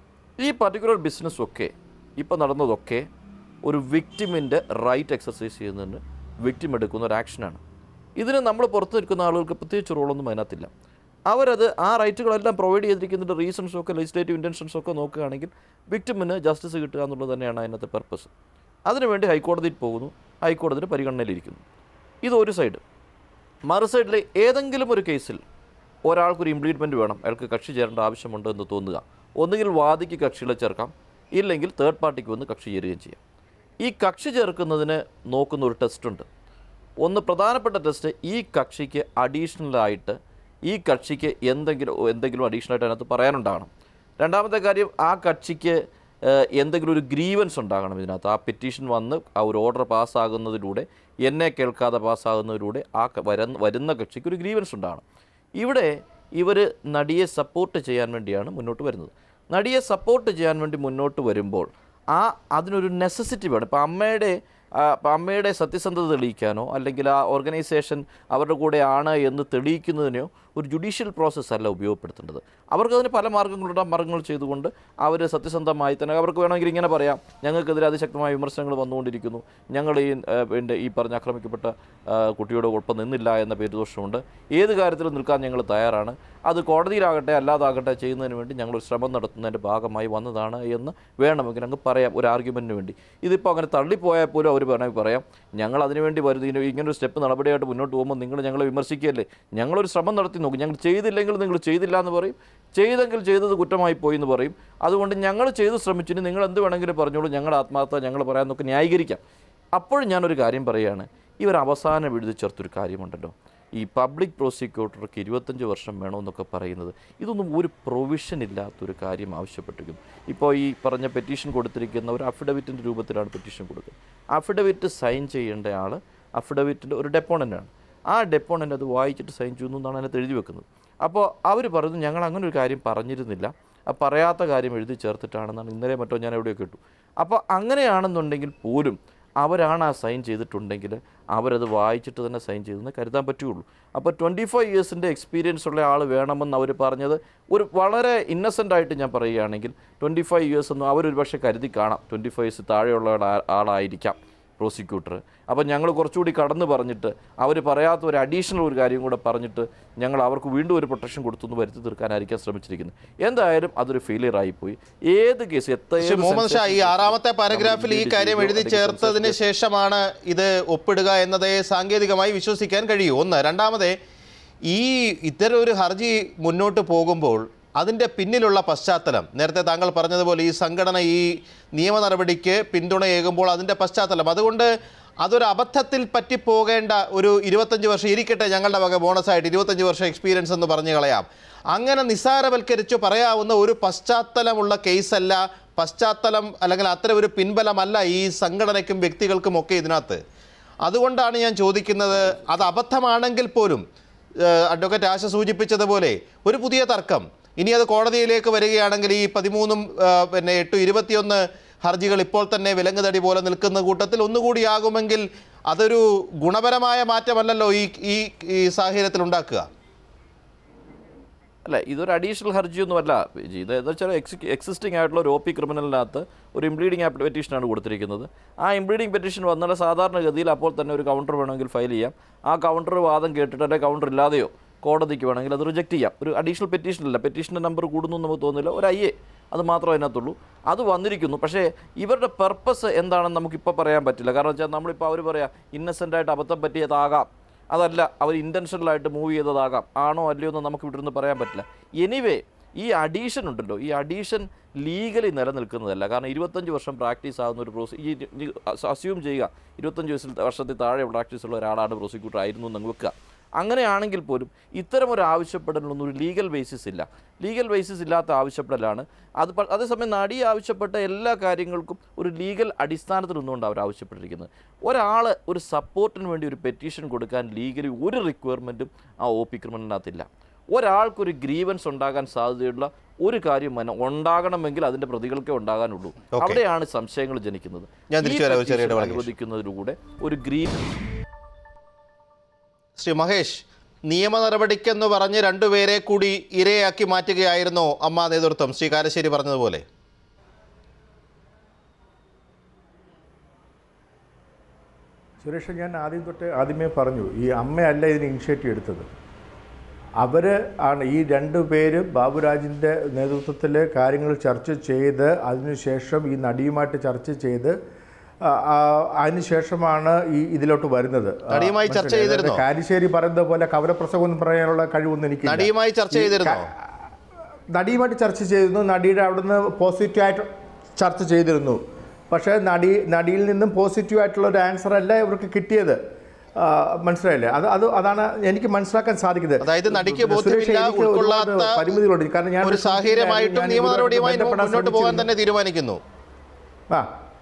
ഈ പർട്ടിക്കുലർ ബിസിനസ്സൊക്കെ ഇപ്പോൾ നടന്നതൊക്കെ ഒരു വിക്ടിമിൻ്റെ റൈറ്റ് എക്സസൈസ് ചെയ്യുന്നതിന് വിക്ടിം എടുക്കുന്ന ഒരു ആക്ഷനാണ് ഇതിന് നമ്മൾ പുറത്ത് നിൽക്കുന്ന ആളുകൾക്ക് പ്രത്യേകിച്ച് റോളൊന്നും അതിനകത്തില്ല അവരത് ആ റൈറ്റുകളെല്ലാം പ്രൊവൈഡ് ചെയ്തിരിക്കുന്നതിൻ്റെ റീസൺസും ഒക്കെ ലെജിസ്ലേറ്റീവ് ഇൻറ്റൻഷൻസും ഒക്കെ നോക്കുകയാണെങ്കിൽ വിക്ടിമിന് ജസ്റ്റിസ് കിട്ടുക എന്നുള്ളത് തന്നെയാണ് അതിനകത്തെ പർപ്പസ് അതിനുവേണ്ടി ഹൈക്കോടതിയിൽ പോകുന്നു ഹൈക്കോടതിയുടെ പരിഗണനയിലിരിക്കുന്നു ഇത് ഒരു സൈഡ് മറു സൈഡിലെ ഏതെങ്കിലും ഒരു കേസിൽ ഒരാൾക്കൊരു ഇംപ്ലീറ്റ്മെൻറ്റ് വേണം അയാൾക്ക് കക്ഷി ചേരേണ്ട ആവശ്യമുണ്ട് എന്ന് തോന്നുക ഒന്നുകിൽ വാദിക്ക് കക്ഷികളെ ചേർക്കാം ഇല്ലെങ്കിൽ തേർഡ് പാർട്ടിക്ക് വന്ന് കക്ഷി ചേരുകയും ചെയ്യാം ഈ കക്ഷി ചേർക്കുന്നതിന് നോക്കുന്ന ഒരു ടെസ്റ്റ് ഉണ്ട് ഒന്ന് പ്രധാനപ്പെട്ട ടെസ്റ്റ് ഈ കക്ഷിക്ക് അഡീഷണലായിട്ട് ഈ കക്ഷിക്ക് എന്തെങ്കിലും എന്തെങ്കിലും അഡീഷണൽ ആയിട്ട് അതിനകത്ത് പറയാനുണ്ടാകണം രണ്ടാമത്തെ കാര്യം ആ കക്ഷിക്ക് ഏഹ്, എന്തെങ്കിലും ഒരു ഗ്രീവൻസ് ഉണ്ടാകണം ഇതിനകത്ത് ആ പെറ്റീഷൻ വന്ന് ആ ഒരു ഓർഡർ പാസ്സാകുന്നതിലൂടെ എന്നെ കേൾക്കാതെ പാസ്സാകുന്നതിലൂടെ ആ ക- വരുന്ന വരുന്ന കക്ഷിക്ക് ഒരു ഗ്രീവൻസ് ഉണ്ടാകണം ഇവിടെ ഇവർ നടിയെ സപ്പോർട്ട് ചെയ്യാൻ വേണ്ടിയാണ് മുന്നോട്ട് വരുന്നത് നടിയെ സപ്പോർട്ട് ചെയ്യാൻ വേണ്ടി മുന്നോട്ട് വരുമ്പോൾ ആ അതിനൊരു നെസസിറ്റി വേണം ഇപ്പം അമ്മയുടെ ആ, ഇപ്പം അമ്മയുടെ സത്യസന്ധത തെളിയിക്കാനോ അല്ലെങ്കിൽ ആ ഓർഗനൈസേഷൻ അവരുടെ കൂടെ ആണ് എന്ന് തെളിയിക്കുന്നതിനോ ഒരു ജുഡീഷ്യൽ പ്രോസസ്സ് അല്ല ഉപയോഗപ്പെടുത്തേണ്ടത് അവർക്ക് അതിന് പല മാർഗ്ഗങ്ങളുണ്ട് ആ മാർഗ്ഗങ്ങൾ ചെയ്തുകൊണ്ട് അവർ സത്യസന്ധമായി തന്നെ അവർക്ക് വേണമെങ്കിൽ ഇങ്ങനെ പറയാം ഞങ്ങൾക്കെതിരെ അതിശക്തമായ വിമർശനങ്ങൾ വന്നുകൊണ്ടിരിക്കുന്നു ഞങ്ങൾ ഈ ആ, പിന്നെ ഈ പറഞ്ഞ ആക്രമിക്കപ്പെട്ട ആ, കുട്ടിയുടെ ഒപ്പം നിന്നില്ല എന്ന പേരുദോഷമുണ്ട് ഏത് കാര്യത്തിലും നിൽക്കാൻ ഞങ്ങൾ തയ്യാറാണ് അത് കോടതിയിലാകട്ടെ അല്ലാതാകട്ടെ ചെയ്യുന്നതിന് വേണ്ടി ഞങ്ങളൊരു ശ്രമം നടത്തുന്നതിൻ്റെ ഭാഗമായി വന്നതാണ് എന്ന് വേണമെങ്കിൽ അങ്ങ് പറയാം ഒരു ആർഗ്യുമെൻറ്റിന് വേണ്ടി ഇതിപ്പോൾ അങ്ങനെ തള്ളിപ്പോയാൽ പോലും അവർ വേണമെങ്കിൽ പറയാം ഞങ്ങൾ അതിനുവേണ്ടി വരുന്നത് ഇങ്ങനെ ഇങ്ങനൊരു സ്റ്റെപ്പ് നടപടിയായിട്ട് മുന്നോട്ട് പോകുമ്പോൾ നിങ്ങൾ ഞങ്ങളെ വിമർശിക്കുകയല്ലേ ഞങ്ങളൊരു ശ്രമം നടത്തി നോക്കും ഞങ്ങൾ ചെയ്തില്ലെങ്കിൽ നിങ്ങൾ ചെയ്തില്ല എന്ന് പറയും ചെയ്തെങ്കിൽ ചെയ്തത് കുറ്റമായി പോയി എന്ന് പറയും അതുകൊണ്ട് ഞങ്ങൾ ചെയ്ത് ശ്രമിച്ചിന് നിങ്ങൾ എന്ത് വേണമെങ്കിലും പറഞ്ഞോളൂ ഞങ്ങളുടെ ആത്മാർത്ഥത ഞങ്ങൾ പറയാമെന്നൊക്കെ ന്യായീകരിക്കാം അപ്പോഴും ഞാനൊരു കാര്യം പറയുകയാണ് ഇവർ അവസാനം എഴുതി ചേർത്തൊരു കാര്യമുണ്ടല്ലോ ഈ പബ്ലിക് പ്രോസിക്യൂട്ടർക്ക് ഇരുപത്തഞ്ച് വർഷം വേണമെന്നൊക്കെ പറയുന്നത് ഇതൊന്നും ഒരു പ്രൊവിഷൻ ഇല്ലാത്തൊരു കാര്യം ആവശ്യപ്പെട്ടിരിക്കുന്നു ഇപ്പോൾ ഈ പറഞ്ഞ പെറ്റീഷൻ കൊടുത്തിരിക്കുന്ന ഒരു അഫിഡവിറ്റിൻ്റെ രൂപത്തിലാണ് പെറ്റീഷൻ കൊടുക്കുന്നത് അഫിഡവിറ്റ് സൈൻ ചെയ്യേണ്ട ആൾ അഫിഡവിറ്റിൻ്റെ ഒരു ഡെപ്പോണൻ്റാണ് ആ ഡെപ്പോണൻ്റ് അത് വായിച്ചിട്ട് സൈൻ ചെയ്യുന്നു എന്നാണ് അതിനകത്ത് എഴുതി വെക്കുന്നത് അപ്പോൾ അവർ പറഞ്ഞു ഞങ്ങൾ അങ്ങനെ ഒരു കാര്യം പറഞ്ഞിരുന്നില്ല ആ പറയാത്ത കാര്യം എഴുതി ചേർത്തിട്ടാണെന്നാണ് ഇന്നലെ മറ്റോ ഞാൻ എവിടെയോ കേട്ടു അപ്പോൾ അങ്ങനെയാണെന്നുണ്ടെങ്കിൽ പോലും അവരാണ് ആ സൈൻ ചെയ്തിട്ടുണ്ടെങ്കിൽ അവരത് വായിച്ചിട്ട് തന്നെ സൈൻ ചെയ്തെന്ന് കരുതാൻ പറ്റുകയുള്ളൂ അപ്പോൾ ട്വൻറ്റി ഫൈവ് ഇയേഴ്സിൻ്റെ എക്സ്പീരിയൻസ് ഉള്ള ആൾ വേണമെന്ന് അവർ പറഞ്ഞത് ഒരു വളരെ ഇന്നസെൻ്റ് ആയിട്ട് ഞാൻ പറയുകയാണെങ്കിൽ ട്വൻറ്റി ഫൈവ് ഇയേഴ്സ് ഒന്നും അവരൊരു പക്ഷേ കരുതി കാണാം ട്വൻറ്റി ഫൈവ് ഇയേഴ്സ് താഴെയുള്ള ആളാ- ആളായിരിക്കാം പ്രോസിക്യൂട്ടർ അപ്പോൾ ഞങ്ങൾ കുറച്ചുകൂടി കടന്ന് പറഞ്ഞിട്ട് അവർ പറയാത്ത ഒരു അഡീഷണൽ ഒരു കാര്യം കൂടെ പറഞ്ഞിട്ട് ഞങ്ങൾ അവർക്ക് വീണ്ടും ഒരു പ്രൊട്ടക്ഷൻ കൊടുത്തു എന്ന് വരുത്തി തീർക്കാനായിരിക്കാം ശ്രമിച്ചിരിക്കുന്നത് എന്തായാലും അതൊരു ഫെയിലിയർ ആയിപ്പോയി ഏത് കേസ് എത്ര പക്ഷേ മുഹമ്മദ് ഷാ ഈ ആറാമത്തെ പാരഗ്രാഫിൽ ഈ കാര്യം എഴുതി ചേർത്തതിന് ശേഷമാണ് ഇത് ഒപ്പിടുക എന്നതേ സാങ്കേതികമായി വിശ്വസിക്കാൻ കഴിയൂ ഒന്ന് രണ്ടാമത് ഈ ഇത്തരം ഒരു ഹർജി മുന്നോട്ട് പോകുമ്പോൾ അതിൻ്റെ പിന്നിലുള്ള പശ്ചാത്തലം നേരത്തെ താങ്കൾ പറഞ്ഞതുപോലെ ഈ സംഘടന ഈ നിയമ നടപടിക്ക് പിന്തുണയേകുമ്പോൾ അതിൻ്റെ പശ്ചാത്തലം അതുകൊണ്ട് അതൊരു അബദ്ധത്തിൽ പറ്റിപ്പോകേണ്ട ഒരു ഇരുപത്തഞ്ച് വർഷം ഇരിക്കട്ടെ ഞങ്ങളുടെ വക ബോണസായിട്ട് ഇരുപത്തഞ്ച് വർഷം എക്സ്പീരിയൻസ് എന്ന് പറഞ്ഞു കളയാം അങ്ങനെ നിസ്സാരവൽക്കരിച്ച് പറയാവുന്ന ഒരു പശ്ചാത്തലമുള്ള കേസല്ല പശ്ചാത്തലം അല്ലെങ്കിൽ അത്തരം ഒരു പിൻബലമല്ല ഈ സംഘടനയ്ക്കും വ്യക്തികൾക്കും ഒക്കെ ഇതിനകത്ത് അതുകൊണ്ടാണ് ഞാൻ ചോദിക്കുന്നത് അത് അബദ്ധമാണെങ്കിൽ പോലും ഏഹ്, അഡ്വക്കേറ്റ് ആശ സൂചിപ്പിച്ചതുപോലെ ഒരു പുതിയ തർക്കം ഇനി അത് കോടതിയിലേക്ക് വരികയാണെങ്കിൽ ഈ പതിമൂന്നും ഏഹ്, പിന്നെ എട്ട് ഇരുപത്തിയൊന്ന് ഹർജികൾ ഇപ്പോൾ തന്നെ വിലങ്ങുതടി പോലെ നിൽക്കുന്ന കൂട്ടത്തിൽ ഒന്നുകൂടിയാകുമെങ്കിൽ അതൊരു ഗുണപരമായ മാറ്റമല്ലല്ലോ ഈ ഈ ഈ സാഹചര്യത്തിൽ ഉണ്ടാക്കുക അല്ല ഇതൊരു അഡീഷണൽ ഹർജിയൊന്നുമല്ല വിജി. ഇത് എന്ന് വെച്ചാൽ എക്സി എക്സിസ്റ്റിംഗ് ആയിട്ടുള്ള ഒരു ഒ പി ക്രിമിനലിനകത്ത് ഒരു ഇംപ്ലീഡിംഗ് പെറ്റീഷനാണ് കൊടുത്തിരിക്കുന്നത് ആ ഇംപ്ലീഡിംഗ് പെറ്റീഷൻ വന്നാൽ സാധാരണഗതിയിൽ അപ്പോൾ തന്നെ ഒരു കൗണ്ടർ വേണമെങ്കിൽ ഫയൽ ചെയ്യാം ആ കൗണ്ടർ വാദം കേട്ടിട്ട് അല്ലെങ്കിൽ കൗണ്ടർ ഇല്ലാതെയോ കോടതിക്ക് വേണമെങ്കിൽ അത് റിജക്റ്റ് ചെയ്യാം ഒരു അഡീഷണൽ പെറ്റീഷൻ അല്ല പെറ്റീഷൻ്റെ നമ്പർ കൂടുന്നു എന്ന് നമുക്ക് തോന്നുന്നില്ല ഒരു ഐ എ അത് മാത്രമേ അതിനകത്തുള്ളൂ അത് വന്നിരിക്കുന്നു പക്ഷേ ഇവരുടെ പെർപ്പസ് എന്താണെന്ന് നമുക്കിപ്പോൾ പറയാൻ പറ്റില്ല കാരണം വെച്ചാൽ നമ്മളിപ്പോൾ അവർ പറയാം ഇന്നസെൻ്റ് ആയിട്ട് അബദ്ധം പറ്റിയതാകാം അതല്ല അവർ ഇൻറ്റൻഷനലായിട്ട് മൂവ് ചെയ്തതാകാം ആണോ അല്ലയോ എന്ന് നമുക്ക് ഇവിടെ നിന്ന് പറയാൻ പറ്റില്ല എനിവേ ഈ അഡീഷൻ ഉണ്ടല്ലോ ഈ അഡീഷൻ ലീഗലി നിലനിൽക്കുന്നതല്ല കാരണം ഇരുപത്തഞ്ച് വർഷം പ്രാക്ടീസ് ആകുന്ന ഒരു പ്രോസി ഈ അസ്യൂം ചെയ്യുക ഇരുപത്തഞ്ച് വയസ്സിൽ വർഷത്തിൽ താഴെ പ്രാക്ടീസ് ഉള്ള ഒരാളാണ് പ്രോസിക്യൂട്ടർ ആയിരുന്നു എന്ന് വെക്കുക അങ്ങനെയാണെങ്കിൽ പോലും ഇത്തരം ഒരു ആവശ്യപ്പെടലൊന്നും ഒരു ലീഗൽ ബേസിസ് ഇല്ല ലീഗൽ ബേസിസ് ഇല്ലാത്ത ആവശ്യപ്പെടലാണ് അത് പ- അതേസമയം നടി ആവശ്യപ്പെട്ട എല്ലാ കാര്യങ്ങൾക്കും ഒരു ലീഗൽ അടിസ്ഥാനത്തിൽ നിന്നുകൊണ്ട് അവർ ആവശ്യപ്പെട്ടിരിക്കുന്നത് ഒരാൾ ഒരു സപ്പോർട്ടിന് വേണ്ടി ഒരു പെറ്റീഷൻ കൊടുക്കാൻ ലീഗലി ഒരു റിക്വയർമെൻറ്റും ആ ഒ പി ക്രിമിനലിനകത്തില്ല ഒരാൾക്കൊരു ഗ്രീവൻസ് ഉണ്ടാകാൻ സാധ്യതയുള്ള ഒരു കാര്യം മന- ഉണ്ടാകണമെങ്കിൽ അതിൻ്റെ പ്രതികൾക്കേ ഉണ്ടാകാനുള്ളൂ അവിടെയാണ് സംശയങ്ങൾ ജനിക്കുന്നത് ഞാൻ ഈ തിരിച്ചു വരാം, ഒരു ചെറിയ petition ഇടവേളയ്ക്ക് ശേഷം. അനുവദിക്കുന്നതിലൂടെ ഒരു ഗ്രീ ശ്രീ മഹേഷ് നിയമ നടപടിക്കെന്ന് പറഞ്ഞ് രണ്ടുപേരെ കൂടി ഇരയാക്കി മാറ്റുകയായിരുന്നോ അമ്മ നേതൃത്വം ശ്രീ കാരശ്ശേരി പറഞ്ഞതുപോലെ സുരേഷ് ഞാൻ ആദ്യം തൊട്ട് ആദ്യമേ പറഞ്ഞു ഈ അമ്മയല്ല ഇതിന് ഇനിഷ്യേറ്റീവ് എടുത്തത് അവർ ആണ് ഈ രണ്ടു പേര് ബാബുരാജിൻ്റെ നേതൃത്വത്തിൽ കാര്യങ്ങൾ ചർച്ച ചെയ്ത് അതിനുശേഷം ഈ നടിയുമായിട്ട് ചർച്ച ചെയ്ത് ആ, ആ, അതിനുശേഷമാണ് ഈ ഇതിലോട്ട് വരുന്നത് ആ, നടിയുമായി ചർച്ച മനസ്സിലായോ? ചെയ്തിരുന്നോ? കാരിശ്ശേരി പറയുന്നത് പോലെ കവരപ്രസംഗം എന്ന് പറയാനുള്ള കഴിവൊന്നും എനിക്ക് നടിയുമായി ചർച്ച ചെയ്തിരുന്നോ നടിയുമായിട്ട് ചർച്ച ചെയ്തിരുന്നു നടിയുടെ അവിടുന്ന് പോസിറ്റീവായിട്ട് ചർച്ച ചെയ്തിരുന്നു പക്ഷേ നടി നടിയിൽ നിന്നും പോസിറ്റീവ് ആയിട്ടുള്ള ഒരു ആൻസർ അല്ല ഇവർക്ക് കിട്ടിയത് ആ, മനസ്സിലായില്ലേ അത് അത് അതാണ് എനിക്ക് മനസ്സിലാക്കാൻ സാധിക്കുന്നത് അതായത് നടിക്ക് സുരേഷ്, ബോധ്യമില്ല എനിക്ക് ഒരുപാട് ഉൾക്കൊള്ളാത്ത പരിമിതികളുണ്ട് കാരണം ഞാൻ ഒരു സാഹചര്യമായിട്ടും ഞാൻ നിയമ ഇതുമായിട്ട് നടപടിയുമായി ബന്ധപ്പെടാൻ മുന്നോട്ട് പോകാൻ ശ്രമിച്ചിരുന്നു. തന്നെ തീരുമാനിക്കുന്നു ആ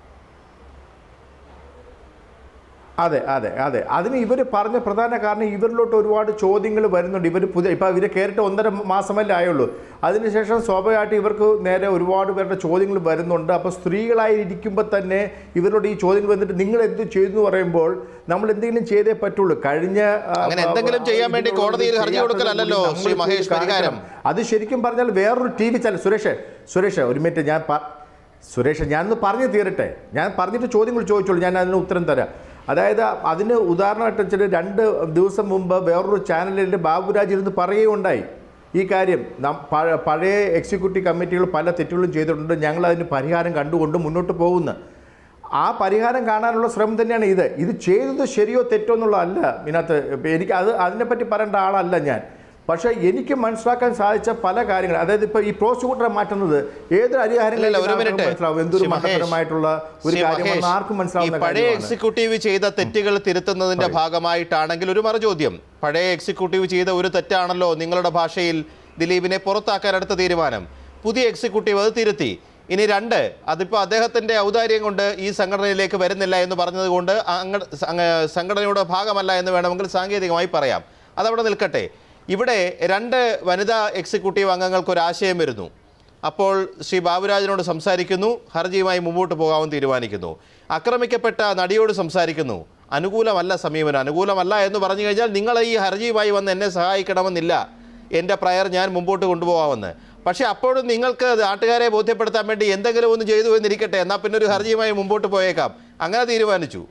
അതെ അതെ അതെ അതിന് ഇവർ പറഞ്ഞ പ്രധാന കാരണം ഇവരിലോട്ട് ഒരുപാട് ചോദ്യങ്ങൾ വരുന്നുണ്ട് ഇവർ പുതിയ ഇപ്പോൾ ഇവർ കയറിയിട്ട് ഒന്നര മാസമല്ലേ ആയുള്ളൂ അതിനുശേഷം സ്വാഭാവികമായിട്ട് ഇവർക്ക് നേരെ ഒരുപാട് പേരുടെ ചോദ്യങ്ങൾ വരുന്നുണ്ട് അപ്പോൾ സ്ത്രീകളായി ഇരിക്കുമ്പോൾ തന്നെ ഇവരോട് ഈ ചോദ്യങ്ങൾ വന്നിട്ട് നിങ്ങൾ എന്ത് ചെയ്തു എന്ന് പറയുമ്പോൾ നമ്മൾ എന്തെങ്കിലും ചെയ്തേ പറ്റുള്ളൂ കഴിഞ്ഞ ആ, അങ്ങനെ എന്തെങ്കിലും ചെയ്യാൻ വേണ്ടി ഇതിനോട് കോടതിയിൽ ഹർജി ചെയ്യാത്തത് കൊടുക്കലല്ലോ, കൂടി ശ്രീ നമ്മൾ മഹേഷ് ചെയ്ത് പരിഹാരം. കാണിക്കണം. അത് ശരിക്കും പറഞ്ഞാൽ വേറൊരു T V channel Suresh Suresh ഒരു മിനിറ്റ് ഞാൻ പ- സുരേഷ് ഞാനൊന്ന് പറഞ്ഞു തീരട്ടെ ഞാൻ പറഞ്ഞിട്ട് ചോദ്യങ്ങൾ ചോദിച്ചോളൂ ഞാൻ അതിന് ഉത്തരം തരാം അതായത് അതിന് ഉദാഹരണമായിട്ട് വെച്ചിട്ട് രണ്ട് ദിവസം മുമ്പ് വേറൊരു ചാനലിൽ ബാബുരാജ് ഇരുന്ന് പറയുകയുണ്ടായി ഈ കാര്യം നം- പഴ- പഴയ എക്സിക്യൂട്ടീവ് കമ്മിറ്റികൾ പല തെറ്റുകളും ചെയ്തിട്ടുണ്ട് ഞങ്ങൾ അതിന് പരിഹാരം കണ്ടുകൊണ്ട് മുന്നോട്ട് പോകുന്നു ആ പരിഹാരം കാണാനുള്ള ശ്രമം തന്നെയാണ് ഇത് ഇത് ചെയ്തത് ശരിയോ തെറ്റോ എന്നുള്ളതല്ല ഇതിനകത്ത് ഇപ്പം എനിക്ക് അത് അതിനെപ്പറ്റി പറയേണ്ട ആളല്ല ഞാൻ പക്ഷേ എനിക്ക് മനസ്സിലാക്കാൻ സാധിച്ച പല കാര്യങ്ങൾ അതായത് ഇപ്പോൾ ഈ പ്രോസിക്യൂട്ടറെ മാറ്റുന്നത് ഏതൊരു ഇല്ലല്ല, ഒരു മിനിറ്റ്. മനസ്സിലാവും എന്തൊരു ശ്രീ മഹേഷ്, മതപരമായിട്ടുള്ള ഒരു ശ്രീ കാര്യമെന്ന് മഹേഷ്, ആർക്കും ഈ മനസ്സിലാവുന്ന പഴയ കാര്യമാണ് എക്സിക്യൂട്ടീവ് ചെയ്ത തെറ്റുകൾ തിരുത്തുന്നതിന്റെ ഭാഗമായിട്ടാണെങ്കിൽ ഒരു മറുചോദ്യം പഴയ എക്സിക്യൂട്ടീവ് ചെയ്ത ഒരു തെറ്റാണല്ലോ നിങ്ങളുടെ ഭാഷയിൽ ദിലീപിനെ പുറത്താക്കാൻ എടുത്ത തീരുമാനം പുതിയ എക്സിക്യൂട്ടീവ് അത് തിരുത്തി ഇനി രണ്ട് അതിപ്പോൾ അദ്ദേഹത്തിന്റെ ഔദാര്യം കൊണ്ട് ഈ സംഘടനയിലേക്ക് വരുന്നില്ല എന്ന് പറഞ്ഞത് കൊണ്ട് അങ്ങ- അങ്ങ് സംഘടനയുടെ ഭാഗമല്ല എന്ന് വേണമെങ്കിൽ സാങ്കേതികമായി പറയാം അതവിടെ നിൽക്കട്ടെ ഇവിടെ രണ്ട് വനിതാ എക്സിക്യൂട്ടീവ് അംഗങ്ങൾക്ക് ഒരു ആശയം വരുന്നു അപ്പോൾ ശ്രീ ബാബുരാജിനോട് സംസാരിക്കുന്നു ഹർജിയുമായി മുമ്പോട്ട് പോകാമെന്ന് തീരുമാനിക്കുന്നു ആക്രമിക്കപ്പെട്ട നടിയോട് സംസാരിക്കുന്നു അനുകൂലമല്ല സമീപനം അനുകൂലമല്ല എന്ന് പറഞ്ഞു കഴിഞ്ഞാൽ നിങ്ങൾ ഈ ഹർജിയുമായി വന്ന് എന്നെ സഹായിക്കണമെന്നില്ല എൻ്റെ പ്രയർ ഞാൻ മുമ്പോട്ട് കൊണ്ടുപോകാമെന്ന് പക്ഷേ അപ്പോഴും നിങ്ങൾക്ക് നാട്ടുകാരെ ബോധ്യപ്പെടുത്താൻ വേണ്ടി എന്തെങ്കിലും ഒന്ന് ചെയ്തു എന്നിരിക്കട്ടെ എന്നാൽ പിന്നെ ഒരു ഹർജിയുമായി മുമ്പോട്ട് പോയേക്കാം അങ്ങനെ തീരുമാനിച്ചു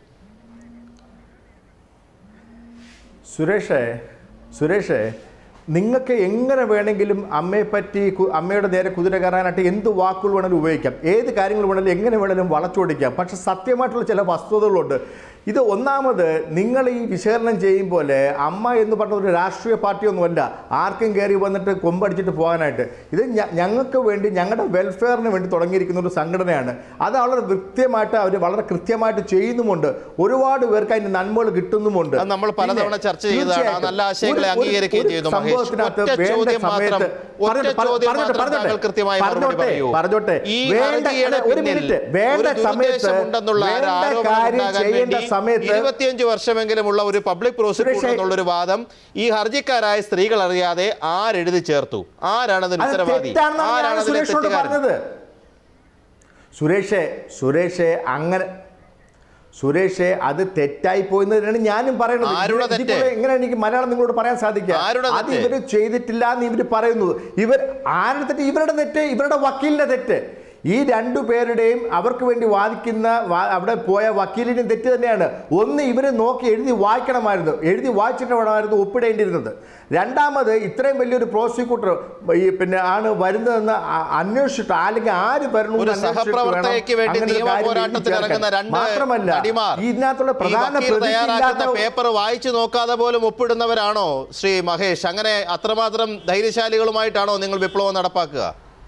സുരേഷേ സുരേഷേ നിങ്ങൾക്ക് എങ്ങനെ വേണമെങ്കിലും അമ്മയെ പറ്റി കു- അമ്മയുടെ നേരെ കുതിര കയറാനായിട്ട് എന്ത് വാക്കുകൾ വേണമെങ്കിലും ഉപയോഗിക്കാം ഏത് കാര്യങ്ങൾ വേണമെങ്കിലും എങ്ങനെ വേണമെങ്കിലും വളച്ചൊടിക്കാം പക്ഷെ സത്യമായിട്ടുള്ള ചില വസ്തുതകളുണ്ട് ഇത് ഒന്നാമത് നിങ്ങൾ ഈ വിശകലനം ചെയ്യും പോലെ അമ്മ എന്ന് പറഞ്ഞ ഒരു രാഷ്ട്രീയ പാർട്ടിയൊന്നുമല്ല ആർക്കും കയറി വന്നിട്ട് കൊമ്പടിച്ചിട്ട് പോകാനായിട്ട് ഇത് ഞ- ഞങ്ങൾക്ക് വേണ്ടി ഞങ്ങളുടെ വെൽഫെയറിന് വേണ്ടി തുടങ്ങിയിരിക്കുന്ന ഒരു സംഘടനയാണ് അത് വളരെ കൃത്യമായിട്ട് അവർ വളരെ കൃത്യമായിട്ട് ചെയ്യുന്നുമുണ്ട് ഒരുപാട് പേർക്ക് അതിൻ്റെ നന്മകൾ കിട്ടുന്നുമുണ്ട് അത് നമ്മൾ പലതവണ പിന്നെ ചർച്ച ചെയ്തതാണ്. ആ തീർച്ചയായിട്ടും നല്ല ആശയങ്ങളെ ഒരു- ഒരു- അംഗീകരിക്കുകയും ഒരു ചെയ്യുന്നു മഹേഷ്. സംഭവത്തിനകത്ത് ഒറ്റ വേണ്ട ചോദ്യം സമയത്ത് മാത്രം, ഒറ്റ പറഞ്ഞോട്ടെ, ചോദ്യം പറഞ്ഞോട്ടെ, മാത്രം പറഞ്ഞോട്ടെ, താങ്കൾ കൃത്യമായി മറുപടി പറഞ്ഞോട്ടെ, പറയൂ. പറഞ്ഞോട്ടെ ഈ വേണ്ട ഹർജിയുടെ ഒരു പിന്നിൽ മിനിറ്റ് വേണ്ട ഒരു സമയത്ത് ദുരുദ്ദേശമുണ്ടെന്നുള്ള ഒരു വേണ്ട ആരോപണം കാര്യം ഉണ്ടാകാൻ ചെയ്യേണ്ട വേണ്ടി സമയത്ത് ഇരുപത്തിയഞ്ച് വർഷമെങ്കിലുമുള്ള ഒരു പബ്ലിക് പ്രോസിക്യൂട്ടർ സുരേഷേ, എന്നുള്ളൊരു വാദം ഈ ഹർജിക്കാരായ സ്ത്രീകൾ അറിയാതെ ആരെഴുതി ചേർത്തു ആരാണ് അതിന് അത് ഉത്തരവാദി തെറ്റാണെന്നാണ് ഞാൻ ആരാണ് അതിന് സുരേഷിനോട് തെറ്റുകാരൻ പറഞ്ഞത് സുരേഷേ സുരേഷേ അങ്ങനെ സുരേഷേ അത് തെറ്റായി പോയെന്നാണ് ഞാനും പറയുന്നത് ആരുടെ ഇതിൽ തെറ്റ്? കൂടുതൽ എങ്ങനെ എനിക്ക് മലയാളം നിങ്ങളോട് പറയാൻ സാധിക്കുക ആരുടെ അത് തെറ്റ്? ഇവർ ചെയ്തിട്ടില്ല എന്ന് ഇവർ പറയുന്നു ഇവർ ആരുടെ തെറ്റ് ഇവരുടെ തെറ്റ് ഇവരുടെ വക്കീലിന്റെ തെറ്റ് ഈ രണ്ടു പേരുടെയും അവർക്ക് വേണ്ടി വാദിക്കുന്ന വാ- അവിടെ പോയ വക്കീലിനും തെറ്റ് തന്നെയാണ് ഒന്ന് ഇവരെ നോക്കി എഴുതി വായിക്കണമായിരുന്നു എഴുതി വായിച്ചിട്ട് വേണമായിരുന്നു ഒപ്പിടേണ്ടിയിരുന്നത് രണ്ടാമത് ഇത്രയും വലിയൊരു പ്രോസിക്യൂട്ടർ ഈ പിന്നെ ആണ് വരുന്നതെന്ന് അ- അന്വേഷിച്ചിട്ട് അല്ലെങ്കിൽ ആര് വരണു എന്ന് ഒരു അന്വേഷിച്ചിട്ട് വേണം സഹപ്രവർത്തകയ്ക്ക് വേണ്ടി അങ്ങനെ ഒരു നിയമ കാര്യം പോരാട്ടത്തിൽ എഴുതി ഇറങ്ങുന്ന ചേർക്കാൻ. രണ്ട് മാത്രമല്ല നടിമാർ ഇതിനകത്തുള്ള ഈ പ്രധാന വക്കീൽ തയ്യാറാക്കുന്ന പ്രതിയില്ലാത്ത പേപ്പർ വായിച്ചു നോക്കാതെ പോലും ഒപ്പിടുന്നവരാണോ ശ്രീ മഹേഷ് അങ്ങനെ അത്രമാത്രം ധൈര്യശാലികളുമായിട്ടാണോ നിങ്ങൾ വിപ്ലവം നടപ്പാക്കുക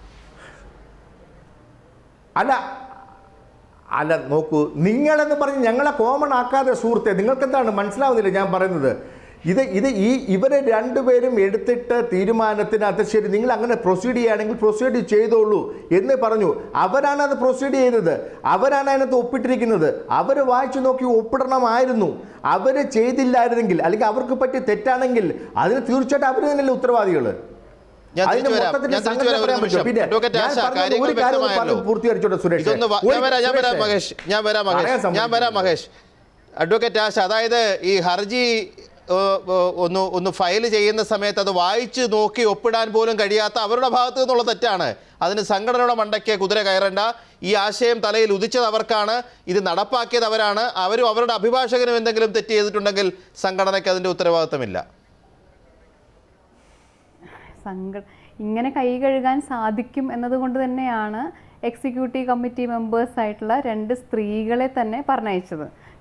അല്ല അല്ല നോക്കൂ നിങ്ങളെന്ന് പറഞ്ഞ് ഞങ്ങളെ കോമൺ ആക്കാതെ സുഹൃത്തെ നിങ്ങൾക്ക് എന്താണ് മനസ്സിലാവുന്നില്ല ഞാൻ പറയുന്നത് ഇത് ഇത് ഈ ഇവരെ രണ്ടുപേരും എടുത്തിട്ട് തീരുമാനത്തിനകത്ത് ശരി നിങ്ങൾ അങ്ങനെ പ്രൊസീഡ് ചെയ്യുകയാണെങ്കിൽ പ്രൊസീഡ് ചെയ്തോളൂ എന്ന് പറഞ്ഞു അവരാണ് അത് പ്രൊസീഡ് ചെയ്തത് അവരാണ് അതിനകത്ത് ഒപ്പിട്ടിരിക്കുന്നത് അവർ വായിച്ചു നോക്കി ഒപ്പിടണമായിരുന്നു അവർ ചെയ്തില്ലായിരുന്നെങ്കിൽ അല്ലെങ്കിൽ അവർക്ക് പറ്റി തെറ്റാണെങ്കിൽ അതിന് തീർച്ചയായിട്ടും അവർ തന്നെയല്ലേ ഉത്തരവാദികൾ ഞാൻ അതിന് തിരിച്ചു വരാം മൊത്തത്തിൽ ഞാൻ തിരിച്ചു സംഘടന വരാം ഒരു പറയാൻ നിമിഷം പറ്റുമോ? പിന്നെ അഡ്വക്കേറ്റ് ഞാൻ ആശ പറഞ്ഞത് കാര്യങ്ങൾ ഒരു കാര്യം വ്യക്തമായല്ലോ പറഞ്ഞ് പൂർത്തീകരിച്ചോട്ടെ സുരേഷ് ഇതൊന്ന് വ- ഞാൻ വരാം ഞാൻ വരാം മഹേഷ് ഞാൻ വരാം പറയാൻ മഹേഷ് ഞാൻ വരാം മഹേഷ് അഡ്വക്കേറ്റ് ആശ അതായത് ഈ ഹർജി ഏഹ്, ഏഹ്, ഒന്ന് ഒന്ന് ഫയൽ ചെയ്യുന്ന സമയത്ത് അത് വായിച്ച് നോക്കി ഒപ്പിടാൻ പോലും കഴിയാത്ത അവരുടെ ഭാഗത്തു നിന്നുള്ള തെറ്റാണ് അതിന് സംഘടനയുടെ മണ്ടയ്ക്ക് കുതിര കയറേണ്ട ഈ ആശയം തലയിൽ ഉദിച്ചത് അവർക്കാണ് ഇത് നടപ്പാക്കിയത് അവരാണ് അവരും അവരുടെ അഭിഭാഷകനും എന്തെങ്കിലും തെറ്റ് ചെയ്തിട്ടുണ്ടെങ്കിൽ സംഘടനയ്ക്ക് അതിൻ്റെ ഉത്തരവാദിത്തമില്ല സങ്കട ഇങ്ങനെ കൈ കഴുകാൻ സാധിക്കും എന്നതുകൊണ്ട് തന്നെയാണ് എക്സിക്യൂട്ടീവ് കമ്മിറ്റി മെമ്പേഴ്സ് ആയിട്ടുള്ള രണ്ട് സ്ത്രീകളെ തന്നെ പറഞ്ഞയച്ചത്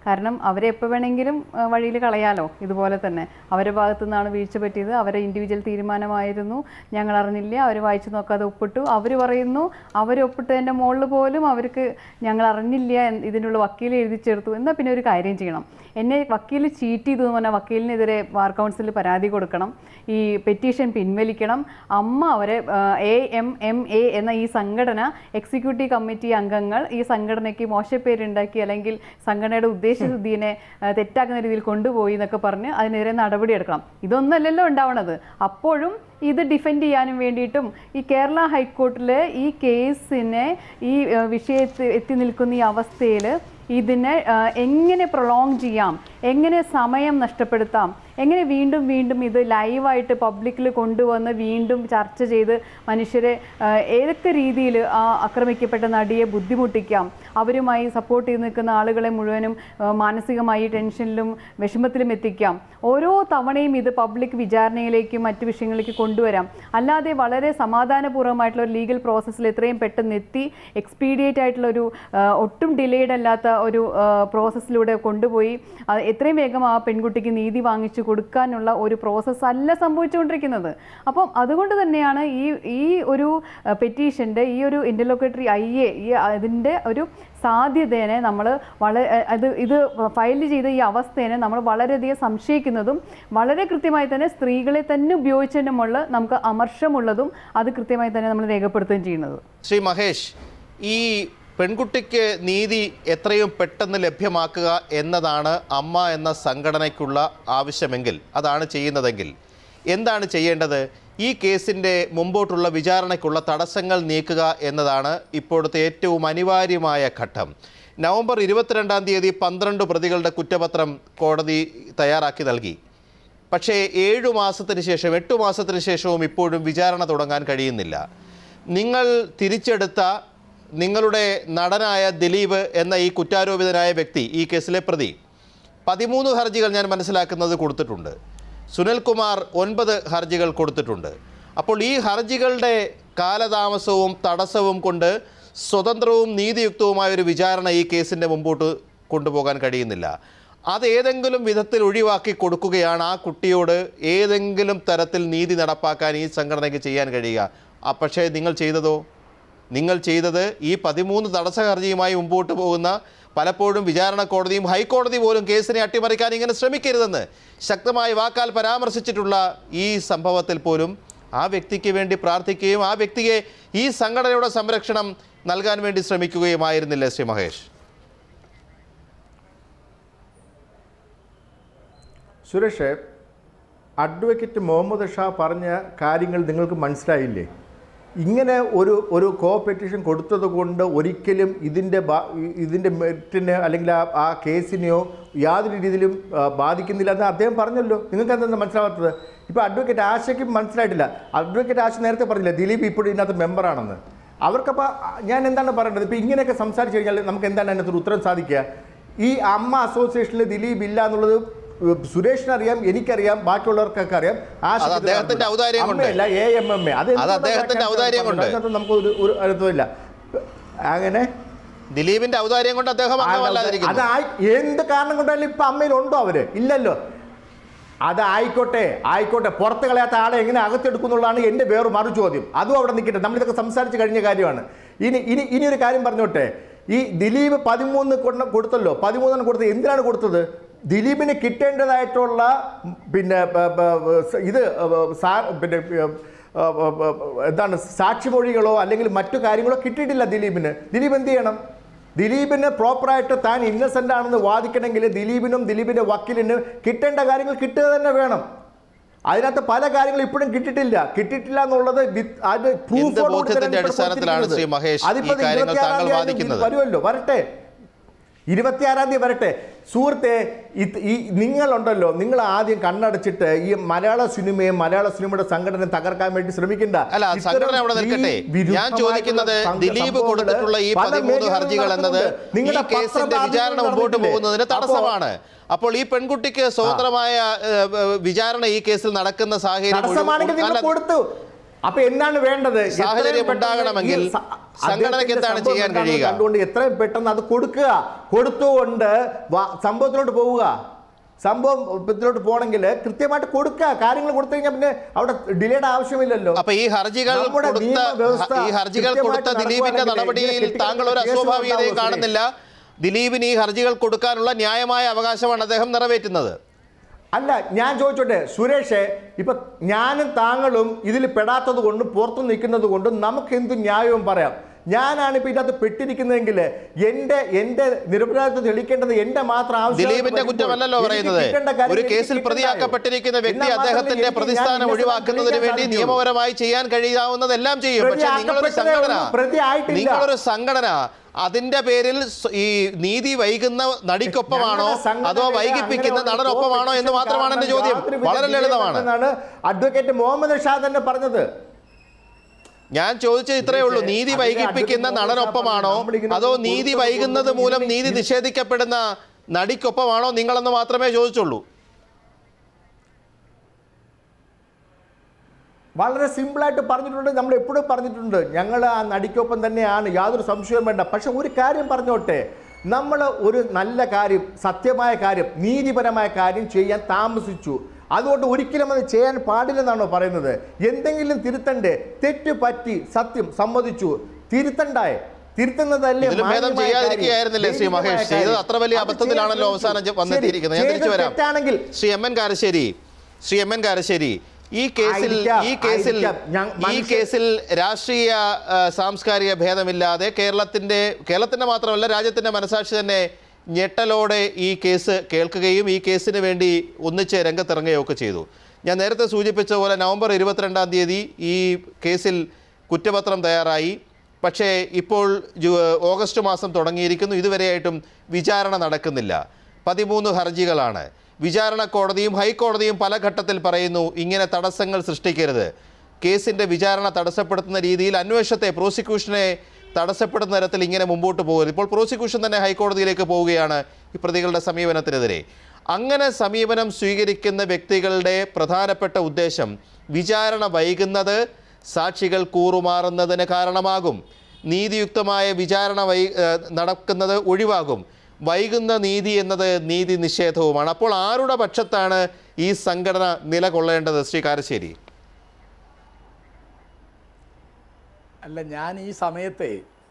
കാരണം അവരെ എപ്പോൾ വേണമെങ്കിലും വഴിയിൽ കളയാലോ ഇതുപോലെ തന്നെ അവരുടെ ഭാഗത്തു നിന്നാണ് വീഴ്ച പറ്റിയത് അവരെ ഇൻഡിവിജ്വൽ തീരുമാനമായിരുന്നു ഞങ്ങൾ അറിഞ്ഞില്ല അവർ വായിച്ചു നോക്കാതെ ഒപ്പിട്ടു അവർ പറയുന്നു അവർ ഒപ്പിട്ടതിൻ്റെ മുകളിൽ പോലും അവർക്ക് ഞങ്ങൾ അറിഞ്ഞില്ല എന്ന് ഇതിനുള്ള വക്കീൽ എഴുതി ചേർത്തു എന്നാൽ പിന്നെ ഒരു കാര്യം ചെയ്യണം എന്നെ വക്കീൽ ചീറ്റ് ചെയ്തു എന്ന് പറഞ്ഞാൽ വക്കീലിനെതിരെ ബാർ കൗൺസിലിൽ പരാതി കൊടുക്കണം ഈ പെറ്റീഷൻ പിൻവലിക്കണം അമ്മ അവരെ എ എം എം എ എന്ന ഈ സംഘടന എക്സിക്യൂട്ടീവ് കമ്മിറ്റി അംഗങ്ങൾ ഈ സംഘടനയ്ക്ക് മോശപ്പേരുണ്ടാക്കി അല്ലെങ്കിൽ സംഘടനയുടെ ഉദ്ദേശശുദ്ധിയെ ആ, തെറ്റാക്കുന്ന രീതിയിൽ കൊണ്ടുപോയി എന്നൊക്കെ പറഞ്ഞ് അതിനെതിരെ നടപടിയെടുക്കണം ഇതൊന്നല്ലല്ലോ ഉണ്ടാവണത് അപ്പോഴും ഇത് ഡിഫെൻഡ് ചെയ്യാനും വേണ്ടിയിട്ടും ഈ കേരള ഹൈക്കോർട്ടിൽ ഈ കേസിനെ ഈ ആ, വിഷയത്തിൽ എത്തി നിൽക്കുന്ന ഈ അവസ്ഥയിൽ ഇതിനെ ആ, എങ്ങനെ പ്രൊളോങ് ചെയ്യാം എങ്ങനെ സമയം നഷ്ടപ്പെടുത്താം എങ്ങനെ വീണ്ടും വീണ്ടും ഇത് ലൈവായിട്ട് പബ്ലിക്കിൽ കൊണ്ടുവന്ന് വീണ്ടും ചർച്ച ചെയ്ത് മനുഷ്യരെ ആ, ഏതൊക്കെ രീതിയിൽ ആ ആക്രമിക്കപ്പെട്ട നടിയെ ബുദ്ധിമുട്ടിക്കാം അവരുമായി സപ്പോർട്ട് ചെയ്ത് നിൽക്കുന്ന ആളുകളെ മുഴുവനും ആ, മാനസികമായി ടെൻഷനിലും വിഷമത്തിലും എത്തിക്കാം ഓരോ തവണയും ഇത് പബ്ലിക് വിചാരണയിലേക്കും മറ്റു വിഷയങ്ങളിലേക്ക് കൊണ്ടുവരാം അല്ലാതെ വളരെ സമാധാനപൂർവ്വമായിട്ടുള്ള ഒരു ലീഗൽ പ്രോസസ്സിൽ എത്രയും പെട്ടെന്ന് എത്തി എക്സ്പീഡിയേറ്റ് ആയിട്ടുള്ള ഒരു ആ, ഒട്ടും ഡിലേഡ് അല്ലാത്ത ഒരു പ്രോസസ്സിലൂടെ കൊണ്ടുപോയി അത് എത്രയും വേഗം ആ പെൺകുട്ടിക്ക് നീതി വാങ്ങിച്ചു കൊടുക്കാനുള്ള ഒരു പ്രോസസ്സ് അല്ല സംഭവിച്ചുകൊണ്ടിരിക്കുന്നത് അപ്പം അതുകൊണ്ട് തന്നെയാണ് ഈ ഈ ഒരു പെറ്റീഷൻ്റെ ഈ ഒരു ഇൻ്റർലോക്കേറ്ററി ഐ എ ഈ അതിൻ്റെ ഒരു സാധ്യതേനെ നമ്മൾ വളരെ അത് ഇത് ഫയൽ ചെയ്ത ഈ അവസ്ഥേനെ നമ്മൾ വളരെയധികം സംശയിക്കുന്നതും വളരെ കൃത്യമായി തന്നെ സ്ത്രീകളെ തന്നെ ഉപയോഗിച്ചതിൻ്റെ മുകളിൽ നമുക്ക് അമർഷമുള്ളതും അത് കൃത്യമായി തന്നെ നമ്മൾ രേഖപ്പെടുത്തുകയും ചെയ്യുന്നത് ശ്രീ മഹേഷ് ഈ പെൺകുട്ടിക്ക് നീതി എത്രയും പെട്ടെന്ന് ലഭ്യമാക്കുക എന്നതാണ് അമ്മ എന്ന സംഘടനയ്ക്കുള്ള ആവശ്യമെങ്കിൽ അതാണ് ചെയ്യുന്നതെങ്കിൽ എന്താണ് ചെയ്യേണ്ടത് ഈ കേസിൻ്റെ മുമ്പോട്ടുള്ള വിചാരണയ്ക്കുള്ള തടസ്സങ്ങൾ നീക്കുക എന്നതാണ് ഇപ്പോഴത്തെ ഏറ്റവും അനിവാര്യമായ ഘട്ടം നവംബർ ഇരുപത്തിരണ്ടാം തീയതി പന്ത്രണ്ട് പ്രതികളുടെ കുറ്റപത്രം കോടതി തയ്യാറാക്കി നൽകി പക്ഷേ ഏഴു മാസത്തിന് ശേഷം എട്ടു മാസത്തിന് ശേഷവും ഇപ്പോഴും വിചാരണ തുടങ്ങാൻ കഴിയുന്നില്ല നിങ്ങൾ തിരിച്ചെടുത്ത നിങ്ങളുടെ നടനായ ദിലീപ് എന്ന ഈ കുറ്റാരോപിതനായ വ്യക്തി ഈ കേസിലെ പ്രതി പതിമൂന്ന് ഹർജികൾ ഞാൻ മനസ്സിലാക്കുന്നത് കൊടുത്തിട്ടുണ്ട് സുനിൽകുമാർ ഒൻപത് ഹർജികൾ കൊടുത്തിട്ടുണ്ട് അപ്പോൾ ഈ ഹർജികളുടെ കാലതാമസവും തടസ്സവും കൊണ്ട് സ്വതന്ത്രവും നീതിയുക്തവുമായ ഒരു വിചാരണ ഈ കേസിൻ്റെ മുമ്പോട്ട് കൊണ്ടുപോകാൻ കഴിയുന്നില്ല അത് ഏതെങ്കിലും വിധത്തിൽ ഒഴിവാക്കി കൊടുക്കുകയാണ് ആ കുട്ടിയോട് ഏതെങ്കിലും തരത്തിൽ നീതി നടപ്പാക്കാൻ ഈ സംഘടനയ്ക്ക് ചെയ്യാൻ കഴിയുക ആ പക്ഷേ നിങ്ങൾ ചെയ്തതോ നിങ്ങൾ ചെയ്തത് ഈ പതിമൂന്ന് തടസ്സ ഹർജിയുമായി മുമ്പോട്ട് പോകുന്ന പലപ്പോഴും വിചാരണ കോടതിയും ഹൈക്കോടതി പോലും കേസിനെ അട്ടിമറിക്കാൻ ഇങ്ങനെ ശ്രമിക്കരുതെന്ന് ശക്തമായി വാക്കാൽ പരാമർശിച്ചിട്ടുള്ള ഈ സംഭവത്തിൽ പോലും ആ വ്യക്തിക്ക് വേണ്ടി പ്രാർത്ഥിക്കുകയും ആ വ്യക്തിയെ ഈ സംഘടനയുടെ സംരക്ഷണം നൽകാൻ വേണ്ടി ശ്രമിക്കുകയുമായിരുന്നില്ലേ ശ്രീ മഹേഷ് സുരേഷ് അഡ്വക്കേറ്റ് മുഹമ്മദ് ഷാ പറഞ്ഞ കാര്യങ്ങൾ നിങ്ങൾക്ക് മനസ്സിലായില്ലേ ഇങ്ങനെ ഒരു ഒരു കോ പെറ്റീഷൻ കൊടുത്തത് കൊണ്ട് ഒരിക്കലും ഇതിൻ്റെ ബാ- ഇതിൻ്റെ മെറിറ്റിന് അല്ലെങ്കിൽ ആ ആ കേസിനെയോ യാതൊരു രീതിയിലും ആ, ബാധിക്കുന്നില്ല എന്ന് അദ്ദേഹം പറഞ്ഞല്ലോ നിങ്ങൾക്ക് എന്താണ് മനസ്സിലാവാത്തത് ഇപ്പോൾ അഡ്വക്കേറ്റ് ആശയ്ക്കും മനസ്സിലായിട്ടില്ല അഡ്വക്കേറ്റ് ആശ നേരത്തെ പറഞ്ഞില്ല ദിലീപ് ഇപ്പോഴും ഇതിനകത്ത് മെമ്പറാണെന്ന് അവർക്കപ്പോൾ ഞാൻ എന്താണ് പറയേണ്ടത് ഇപ്പോൾ ഇങ്ങനെയൊക്കെ സംസാരിച്ച് കഴിഞ്ഞാൽ നമുക്ക് എന്താണ് അതിനകത്തൊരു ഉത്തരം സാധിക്കുക ഈ അമ്മ അസോസിയേഷനിൽ ദിലീപ് ഇല്ല എന്നുള്ളത് സുരേഷിന് അറിയാം എനിക്കറിയാം ബാക്കിയുള്ളവർക്കൊക്കെ അറിയാം ആശയ്ക്ക് അത് അദ്ദേഹത്തിന്റെ അറിയാം. ഔദാര്യം കൊണ്ട്. അമ്മയല്ല എ എം എം എ അത് അത് അദ്ദേഹത്തിന്റെ ഔദാര്യം കൊണ്ട്. അതിനകത്ത് നമുക്ക് ഒരു ഒരു അർത്ഥമില്ല അങ്ങനെ ദിലീപിന്റെ ഔദാര്യം കൊണ്ട് അദ്ദേഹം അത് അംഗമല്ലാതിരിക്കുന്നു ആയി- എന്ത് കാരണം കൊണ്ടായാലും ഇപ്പൊ അമ്മയിലുണ്ടോ അവര് ഇല്ലല്ലോ അത് ആയിക്കോട്ടെ ആയിക്കോട്ടെ പുറത്ത് കളയാത്ത ആളെ എങ്ങനെ അകത്തെടുക്കുന്നുള്ളതാണ് എൻ്റെ വേറെ മറു ചോദ്യം അതും അവിടെ നിൽക്കട്ടെ നമ്മളിതൊക്കെ സംസാരിച്ച് കഴിഞ്ഞ കാര്യമാണ് ഇനി ഇനി ഇനി ഒരു കാര്യം പറഞ്ഞോട്ടെ ഈ ദിലീപ് പതിമൂന്ന് കൊണ്ട- കൊടുത്തല്ലോ പതിമൂന്നെണ്ണം കൊടുത്തത് എന്തിനാണ് കൊടുത്തത് ദിലീപിന് കിട്ടേണ്ടതായിട്ടുള്ള ഉം, പിന്നെ ബ- ബ- ബ- സ- ഇത് ബ- സാ- പിന്നെ ഉം, ആ, ആ, ആ, എന്താണ് സാക്ഷിമൊഴികളോ അല്ലെങ്കിൽ മറ്റു കാര്യങ്ങളോ കിട്ടിയിട്ടില്ല ദിലീപിന് ദിലീപ് എന്ത് ചെയ്യണം ദിലീപിന് പ്രോപ്പറായിട്ട് താൻ ഇന്നസെന്റ് ആണെന്ന് വാദിക്കണമെങ്കിൽ ദിലീപിനും ദിലീപിന്റെ വക്കീലിനും കിട്ടേണ്ട കാര്യങ്ങൾ കിട്ടുക തന്നെ വേണം അതിനകത്ത് പല കാര്യങ്ങളും ഇപ്പോഴും കിട്ടിയിട്ടില്ല കിട്ടിയിട്ടില്ല എന്നുള്ളത് with- അത് proof എന്ത് ഓടുകൂടി ബോധ്യത്തിന്റെ തന്നെയാണ് ഇപ്പോൾ അടിസ്ഥാനത്തിലാണ് ശ്രീ കൊടുത്തിരിക്കുന്നത്. മഹേഷ് അതിപ്പോൾ ഈ കാര്യങ്ങൾ ഇരുപത്തിയാറാം താങ്കൾ തീയതി വാദിക്കുന്നത്? വരുമല്ലോ വരട്ടെ ഇരുപത്തിയാറാം തീയതി വരട്ടെ സുഹൃത്തെ ഇത് ഈ നിങ്ങളുണ്ടല്ലോ നിങ്ങൾ ആദ്യം കണ്ണടച്ചിട്ട് ഈ മലയാള സിനിമയും മലയാള സിനിമയുടെ സംഘടന തകർക്കാൻ വേണ്ടി ശ്രമിക്കണ്ട അല്ല, ഇത്തരം സംഘടന അവിടെ സ്ത്രീ നിൽക്കട്ടെ. ഞാൻ വിരുദ്ധമായിട്ടുള്ള ചോദിക്കുന്നത് സംഘ- ദിലീപ് സംഭവങ്ങള് കൊടുത്തിട്ടുള്ള ഈ പല പതിമൂന്ന് മേഖലകളിലും ഹർജികൾ എന്നത് നടക്കുന്നുണ്ട്. ഈ നിങ്ങളുടെ കേസിന്റെ പത്രമാധ്യമങ്ങൾ വിചാരണ മുമ്പോട്ട് നടന്നിട്ടില്ലേ? പോകുന്നതിന് അപ്പോ- തടസ്സമാണ് അപ്പോൾ ഈ പെൺകുട്ടിക്ക് സ്വതന്ത്രമായ ഏഹ്, ഏഹ്, വിചാരണ ഈ കേസിൽ നടക്കുന്ന സാഹചര്യം തടസ്സമാണെങ്കിൽ മുഴുവൻ- നിങ്ങൾ അല്ല, കൊടുത്തു അപ്പൊ എന്താണ് വേണ്ടത് എത്രയും സാഹചര്യം പെട്ടെന്ന് ഉണ്ടാകണമെങ്കിൽ ഈ സ- സംഘടനയ്ക്ക് അദ്ദേഹത്തിന്റെ എന്താണ് സംഭവം ചെയ്യാൻ എന്താണെന്ന് കഴിയുക? കണ്ടുകൊണ്ട് എത്രയും പെട്ടെന്ന് അത് കൊടുക്കുക കൊടുത്തുകൊണ്ട് വ- സംഭവത്തിലോട്ട് പോവുക സംഭവത്തിലോട്ട് പോകണമെങ്കിൽ കൃത്യമായിട്ട് കൊടുക്കുക കാര്യങ്ങൾ കൊടുത്തു കഴിഞ്ഞാൽ പിന്നെ അവിടെ ഡിലേയുടെ ആവശ്യമില്ലല്ലോ അപ്പൊ ഈ ഹർജികൾ നമ്മുടെ കൊടുത്ത നിയമവ്യവസ്ഥ ഈ ഹർജികൾ കൊടുത്ത കൃത്യമായിട്ട് ദിലീപിന്റെ നടക്കുകയാണെങ്കിൽ നടപടിയിൽ ഇതിനെ താങ്കൾ ഒരു കേസുകൾ അസ്വാഭാവികതയും ഉണ്ടാവും, കാണുന്നില്ല ദിലീപിന് ഈ ഹർജികൾ കൊടുക്കാനുള്ള ന്യായമായ അവകാശമാണ് അദ്ദേഹം നിറവേറ്റുന്നത് അല്ല ഞാൻ ചോദിച്ചോട്ടെ സുരേഷ് ഇപ്പൊ ഞാനും താങ്കളും ഇതിൽ പെടാത്തത് കൊണ്ടും പുറത്തു നിൽക്കുന്നത് കൊണ്ടും നമുക്ക് എന്ത് ന്യായവും പറയാം ഞാനാണ് ഇപ്പൊ ഇതിനകത്ത് പെട്ടിരിക്കുന്നതെങ്കിൽ എന്റെ എന്റെ നിരപരാധിത്വം തെളിയിക്കേണ്ടത് എന്റെ മാത്രം ആവശ്യം ദിലീപിന്റെ കുറ്റമല്ലല്ലോ പറയുന്നത് ഒരു കേസിൽ പ്രതിയാക്കപ്പെട്ടിരിക്കുന്ന വ്യക്തി അദ്ദേഹത്തിന്റെ പ്രതിസ്ഥാനം ഒഴിവാക്കുന്നതിന് വേണ്ടി നിയമപരമായി ചെയ്യാൻ കഴിയാവുന്നതെല്ലാം ചെയ്യും പ്രതി പക്ഷെ നിങ്ങളൊരു ആക്കപ്പെട്ടതേ സംഘടന ഉള്ളൂ, പ്രതി ആയിട്ടില്ല. നിങ്ങളൊരു സംഘടന അതിന്റെ പേരിൽ സ്വ- ഈ നീതി വൈകുന്ന നടിക്കൊപ്പമാണോ ഞങ്ങളുടെ സംഘടനയിലെ അതോ വൈകിപ്പിക്കുന്ന അങ്ങനെ ഒരു നടനൊപ്പമാണോ എന്ന് കോമ്പറ്റീഷൻ മാത്രമാണ് എന്റെ ചോദ്യം കാരണം യാതൊരു വളരെ വിധ ലളിതമാണ് എന്നാണ് അഡ്വക്കേറ്റ് മുഹമ്മദ് ഷാ തന്നെ പറഞ്ഞത് ഞാൻ ചോദിച്ചത് ഇത്രയേ ഉള്ളൂ നീതി അതിലെ വൈകിപ്പിക്കുന്ന അടുത്ത നടനൊപ്പമാണോ നമ്മളിങ്ങനെ അതോ കൊടുത്തു നീതി കൊടുത്തു വൈകുന്നത് കൊടുത്തു മൂലം ഇങ്ങനെ നീതി ഇങ്ങനെ നിഷേധിക്കപ്പെടുന്ന നടിക്കൊപ്പമാണോ നിങ്ങളെന്ന് മാത്രമേ ചോദിച്ചുള്ളൂ വളരെ സിമ്പിളായിട്ട് പറഞ്ഞിട്ടുണ്ട് നമ്മൾ എപ്പോഴും പറഞ്ഞിട്ടുണ്ട് ഞങ്ങൾ ആ നടിക്കൊപ്പം തന്നെയാണ് യാതൊരു സംശയവും വേണ്ട പക്ഷെ ഒരു കാര്യം പറഞ്ഞോട്ടെ നമ്മൾ ഒരു നല്ല കാര്യം സത്യമായ കാര്യം നീതിപരമായ കാര്യം ചെയ്യാൻ താമസിച്ചു അതുകൊണ്ട് ഒരിക്കലും അത് ചെയ്യാൻ പാടില്ലെന്നാണോ പറയുന്നത് എന്തെങ്കിലും തിരുത്തണ്ടേ തെറ്റ് പറ്റി സത്യം സമ്മതിച്ചു തിരുത്തണ്ടായേ തിരുത്തുന്നതല്ലേ ഇതിലും ഭേദം മാന്യമായ ചെയ്യാതിരിക്കുകയായിരുന്നില്ലേ ശ്രീ കാര്യം, മഹേഷ് നീതിപരമായ ചെയ്തത് കാര്യം. അത്ര വലിയ അത് അബദ്ധത്തിലാണല്ലോ ചെയ്യാൻ അവസാനം ശ്രമിച്ചു. വന്നെത്തിയിരിക്കുന്നത് ഞാൻ ശരി, തിരിച്ചു ചെയ്തത് വരാം തെറ്റാണെങ്കിൽ Shri M N Karassery Shri M N Karassery ഈ കേസിൽ ആയിരിക്കാം, ഈ കേസിൽ ആയിരിക്കാം. ഞാൻ ഈ മനുഷ്യ- കേസിൽ രാഷ്ട്രീയ ആ, സാംസ്കാരിക ഭേദമില്ലാതെ കേരളത്തിന്റെ കേരളത്തിന്റെ മാത്രമല്ല രാജ്യത്തിന്റെ മനസാക്ഷി തന്നെ ഞെട്ടലോടെ ഈ കേസ് കേൾക്കുകയും ഈ കേസിന് വേണ്ടി ഒന്നിച്ച് രംഗത്തിറങ്ങുകയും ഒക്കെ ചെയ്തു ഞാൻ നേരത്തെ സൂചിപ്പിച്ച പോലെ നവംബർ ഇരുപത്തിരണ്ടാം തീയതി ഈ കേസിൽ കുറ്റപത്രം തയ്യാറായി പക്ഷേ ഇപ്പോൾ ജു- ഓഗസ്റ്റ് മാസം തുടങ്ങിയിരിക്കുന്നു ഇതുവരെയായിട്ടും വിചാരണ നടക്കുന്നില്ല പതിമൂന്ന് ഹർജികളാണ് വിചാരണ കോടതിയും ഹൈക്കോടതിയും പല ഘട്ടത്തിൽ പറയുന്നു ഇങ്ങനെ തടസ്സങ്ങൾ സൃഷ്ടിക്കരുത് കേസിൻ്റെ വിചാരണ തടസ്സപ്പെടുത്തുന്ന രീതിയിൽ അന്വേഷണത്തെ പ്രോസിക്യൂഷനെ തടസ്സപ്പെടുന്ന തരത്തിൽ ഇങ്ങനെ മുമ്പോട്ട് പോകരുത് ഇപ്പോൾ പ്രോസിക്യൂഷൻ തന്നെ ഹൈക്കോടതിയിലേക്ക് പോവുകയാണ് ഈ പ്രതികളുടെ സമീപനത്തിനെതിരെ അങ്ങനെ സമീപനം സ്വീകരിക്കുന്ന വ്യക്തികളുടെ പ്രധാനപ്പെട്ട ഉദ്ദേശം വിചാരണ വൈകുന്നത് സാക്ഷികൾ കൂറുമാറുന്നതിന് കാരണമാകും നീതിയുക്തമായ വിചാരണ വൈ ഏഹ് നടക്കുന്നത് ഒഴിവാകും വൈകുന്ന നീതി എന്നത് നീതി നിഷേധവുമാണ് അപ്പോൾ ആരുടെ പക്ഷത്താണ് ഈ സംഘടന നിലകൊള്ളേണ്ടത് ശ്രീ കാരശ്ശേരി അല്ല ഞാൻ ഈ സമയത്ത്